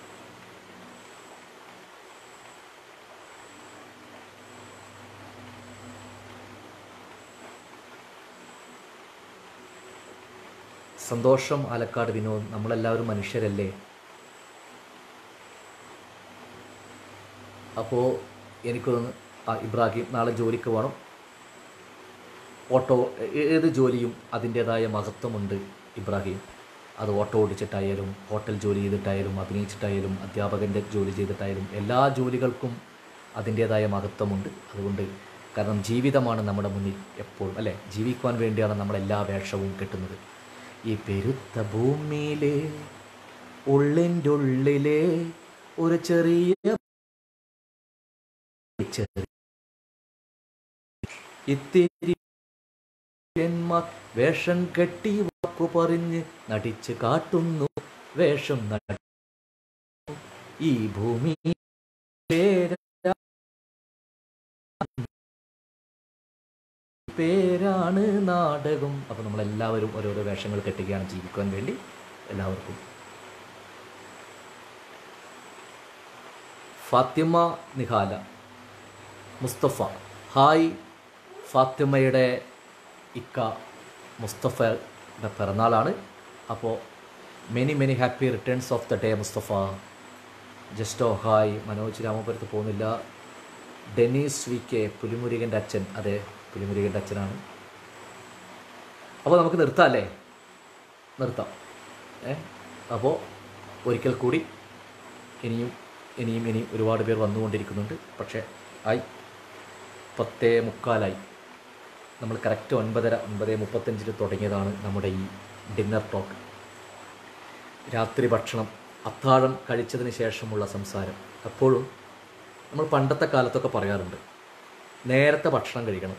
Speaker 1: സന്തോഷം ആലക്കാട് വിനോദ് നമ്മളെല്ലാവരും മനുഷ്യരല്ലേ അപ്പോൾ എനിക്കൊന്ന് ആ ഇബ്രാഹിം നാളെ ജോലിക്ക് പോകണം ഓട്ടോ ഏ- ഏത് ജോലിയും അതിൻ്റേതായ മഹത്വമുണ്ട് ഇബ്രാഹിം അത് ഓട്ടോ ഓടിച്ചിട്ടായാലും ഹോട്ടൽ ജോലി ചെയ്തിട്ടായാലും അഭിനയിച്ചിട്ടായാലും അധ്യാപകൻ്റെ ജോലി ചെയ്തിട്ടായാലും എല്ലാ ജോലികൾക്കും അതിൻ്റേതായ മഹത്വമുണ്ട് അതുകൊണ്ട് കാരണം ജീവിതമാണ് നമ്മുടെ മുന്നിൽ എപ്പോഴും അല്ലേ ജീവിക്കുവാൻ വേണ്ടിയാണ് നമ്മൾ എല്ലാ വേഷവും കെട്ടുന്നത് ഈ പെരുത്ത ഭൂമിയിലെ ഉള്ളിൻ്റെ ഉള്ളിലെ ഒരു ചെറിയ ചെറിയ ഇത്തിരി ന്മാർ വേഷം കെട്ടി വാക്കു പറഞ്ഞ് നടിച്ച് കാട്ടുന്നു വേഷം നടി ഈ ഭൂമി പേരാ- പേരാണ് നാടകം അപ്പൊ നമ്മളെല്ലാവരും ഓരോരോ വേഷങ്ങൾ കെട്ടുകയാണ് ജീവിക്കാൻ വേണ്ടി എല്ലാവർക്കും ഫാത്തിമ നിഹാല മുസ്തഫ ഹായ് ഫാത്തിമയുടെ ഇക്ക മുസ്തഫയുടെ പിറന്നാളാണ് അപ്പോൾ many many happy returns of the day Mustafa ജസ്റ്റോ ഹായ് മനോജ് രാമപുരത്ത് പോകുന്നില്ല ഡെനീസ് വി കെ പുലിമുരുകൻ്റെ അച്ഛൻ അതെ പുലിമുരുകൻ്റെ അച്ഛനാണ് അപ്പോൾ നമുക്ക് നിർത്താം അല്ലേ നിർത്താം ഏ അപ്പോൾ ഒരിക്കൽ കൂടി ഇനിയും ഇനിയും ഇനിയും ഒരുപാട് പേർ വന്നുകൊണ്ടിരിക്കുന്നുണ്ട് പക്ഷേ ആയി പത്തേ മുക്കാലായി നമ്മൾ കറക്റ്റ് ഒൻപതര ഒൻപത് മുപ്പത്തഞ്ചിന് തുടങ്ങിയതാണ് നമ്മുടെ ഈ ഡിന്നർ ടോക്ക് രാത്രി ഭക്ഷണം അത്താഴം കഴിച്ചതിന് ശേഷമുള്ള സംസാരം എപ്പോഴും നമ്മൾ പണ്ടത്തെ കാലത്തൊക്കെ പറയാറുണ്ട് നേരത്തെ ഭക്ഷണം കഴിക്കണം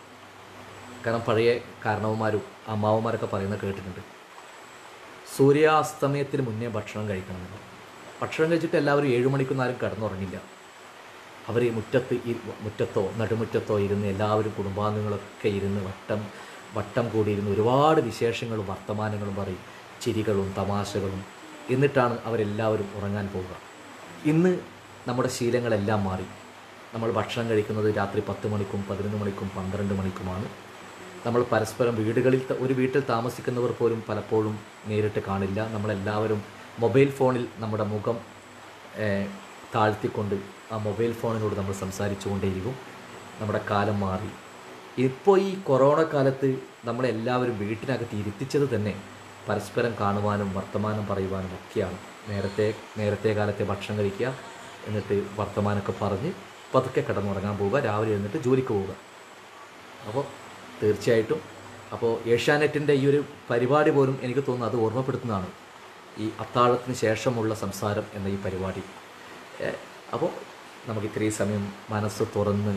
Speaker 1: കാരണം പഴയ കാരണവന്മാരും അമ്മാവന്മാരൊക്കെ പറയുന്നത് കേട്ടിട്ടുണ്ട് സൂര്യാസ്തമയത്തിന് മുന്നേ ഭക്ഷണം കഴിക്കണമെന്ന് ഭക്ഷണം കഴിച്ചിട്ട് എല്ലാവരും ഏഴ് മണിക്കൊന്നും ആരും കിടന്നുറങ്ങില്ല അവർ മുറ്റത്ത് ഈ മുറ്റത്തോ നടുമുറ്റത്തോ ഇരുന്ന് എല്ലാവരും കുടുംബാംഗങ്ങളൊക്കെ ഇരുന്ന് വട്ടം വട്ടം കൂടിയിരുന്ന് ഒരുപാട് വിശേഷങ്ങളും വർത്തമാനങ്ങളും പറയും ചിരികളും തമാശകളും എന്നിട്ടാണ് അവരെല്ലാവരും ഉറങ്ങാൻ പോവുക ഇന്ന് നമ്മുടെ ശീലങ്ങളെല്ലാം മാറി നമ്മൾ ഭക്ഷണം കഴിക്കുന്നത് രാത്രി പത്ത് മണിക്കും പതിനൊന്ന് മണിക്കും പന്ത്രണ്ട് മണിക്കുമാണ് നമ്മൾ പരസ്പരം വീടുകളിൽ ത- ഒരു വീട്ടിൽ താമസിക്കുന്നവർ പോലും പലപ്പോഴും നേരിട്ട് കാണില്ല നമ്മളെല്ലാവരും മൊബൈൽ ഫോണിൽ നമ്മുടെ മുഖം ഏഹ്, താഴ്ത്തിക്കൊണ്ട് ആ മൊബൈൽ ഫോണിനോട് നമ്മൾ സംസാരിച്ചുകൊണ്ടേയിരിക്കും നമ്മുടെ കാലം മാറി ഇപ്പോൾ ഈ കൊറോണ കാലത്ത് നമ്മളെല്ലാവരും വീട്ടിനകത്ത് ഇരുത്തിച്ചത് തന്നെ പരസ്പരം കാണുവാനും വർത്തമാനം പറയുവാനും ഒക്കെയാണ് നേരത്തെ നേരത്തെ കാലത്തെ ഭക്ഷണം കഴിക്കുക എന്നിട്ട് വർത്തമാനമൊക്കെ പറഞ്ഞ് പതുക്കെ കിടന്നുറങ്ങാൻ പോവുക രാവിലെ എഴുന്നിട്ട് ജോലിക്ക് പോവുക അപ്പോൾ തീർച്ചയായിട്ടും അപ്പോൾ ഏഷ്യാനെറ്റിൻ്റെ ഈ ഒരു പരിപാടി പോലും എനിക്ക് തോന്നുന്നു അത് ഓർമ്മപ്പെടുത്തുന്നതാണ് ഈ അത്താഴത്തിന് ശേഷമുള്ള സംസാരം എന്ന ഈ പരിപാടി ഏ, അപ്പോൾ നമുക്ക് ഇത്രയും സമയം മനസ്സ് തുറന്ന്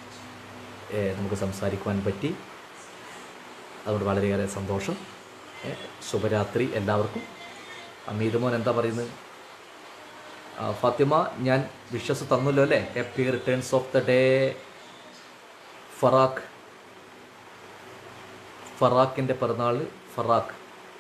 Speaker 1: ഏ, നമുക്ക് സംസാരിക്കുവാൻ പറ്റി അതുകൊണ്ട് വളരെയേറെ സന്തോഷം ഏ, ശുഭരാത്രി എല്ലാവർക്കും അമീത് മോൻ എന്താ പറയുന്നത് ആ, ഫാത്തിമ ഞാൻ വിശ്വസ് തന്നല്ലോ അല്ലേ happy returns of the day Farooq ഫറാഖിൻ്റെ പിറന്നാൾ Farooq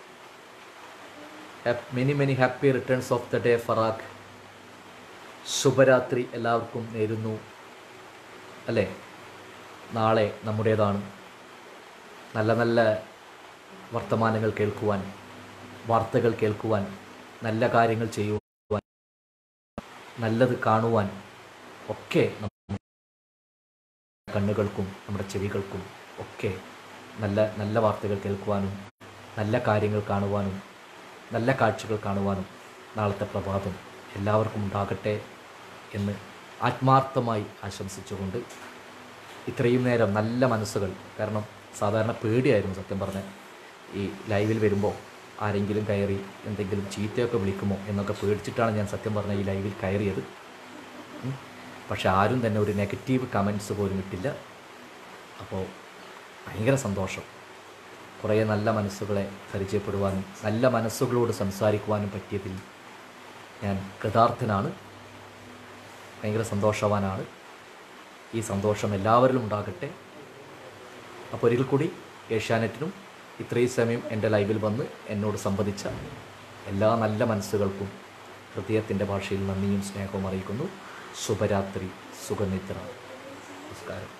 Speaker 1: many many happy returns of the day Farooq ശുഭരാത്രി എല്ലാവർക്കും നേരുന്നു അല്ലേ നാളെ നമ്മുടേതാണ് നല്ല നല്ല വർത്തമാനങ്ങൾ കേൾക്കുവാൻ വാർത്തകൾ കേൾക്കുവാൻ നല്ല കാര്യങ്ങൾ ചെയ്യുവാൻ നല്ലത് കാണുവാൻ ഒക്കെ നമ്മുടെ കണ്ണുകൾക്കും നമ്മുടെ ചെവികൾക്കും ഒക്കെ നല്ല നല്ല വാർത്തകൾ കേൾക്കുവാനും നല്ല കാര്യങ്ങൾ കാണുവാനും നല്ല കാഴ്ചകൾ കാണുവാനും നാളത്തെ പ്രഭാതം എല്ലാവർക്കും ഉണ്ടാകട്ടെ എന്ന് ആത്മാർത്ഥമായി ആശംസിച്ചുകൊണ്ട് ഇത്രയും നേരം നല്ല മനസ്സുകൾ കാരണം സാധാരണ പേടിയായിരുന്നു സത്യം പറഞ്ഞ ഈ ലൈവിൽ വരുമ്പോൾ ആരെങ്കിലും കയറി എന്തെങ്കിലും ചീത്തയൊക്കെ വിളിക്കുമോ എന്നൊക്കെ പേടിച്ചിട്ടാണ് ഞാൻ സത്യം പറഞ്ഞ ഈ ലൈവിൽ കയറിയത് ഉം. പക്ഷെ ആരും തന്നെ ഒരു നെഗറ്റീവ് കമൻസ് പോലും ഇട്ടില്ല അപ്പോൾ ഭയങ്കര സന്തോഷം കുറേ നല്ല മനസ്സുകളെ പരിചയപ്പെടുവാനും നല്ല മനസ്സുകളോട് സംസാരിക്കുവാനും പറ്റിയതിൽ ഞാൻ കൃതാർത്ഥനാണ് ഭയങ്കര സന്തോഷവാനാണ് ഈ സന്തോഷം എല്ലാവരിലും ഉണ്ടാകട്ടെ അപ്പോൾ ഒരിക്കൽ കൂടി ഏഷ്യാനെറ്റിനും ഇത്രയും സമയം എൻ്റെ ലൈവിൽ വന്ന് എന്നോട് സംവദിച്ച എല്ലാ നല്ല മനസ്സുകൾക്കും ഹൃദയത്തിൻ്റെ ഭാഷയിൽ നന്ദിയും സ്നേഹവും അറിയിക്കുന്നു ശുഭരാത്രി സുഖനിദ്ര നമസ്കാരം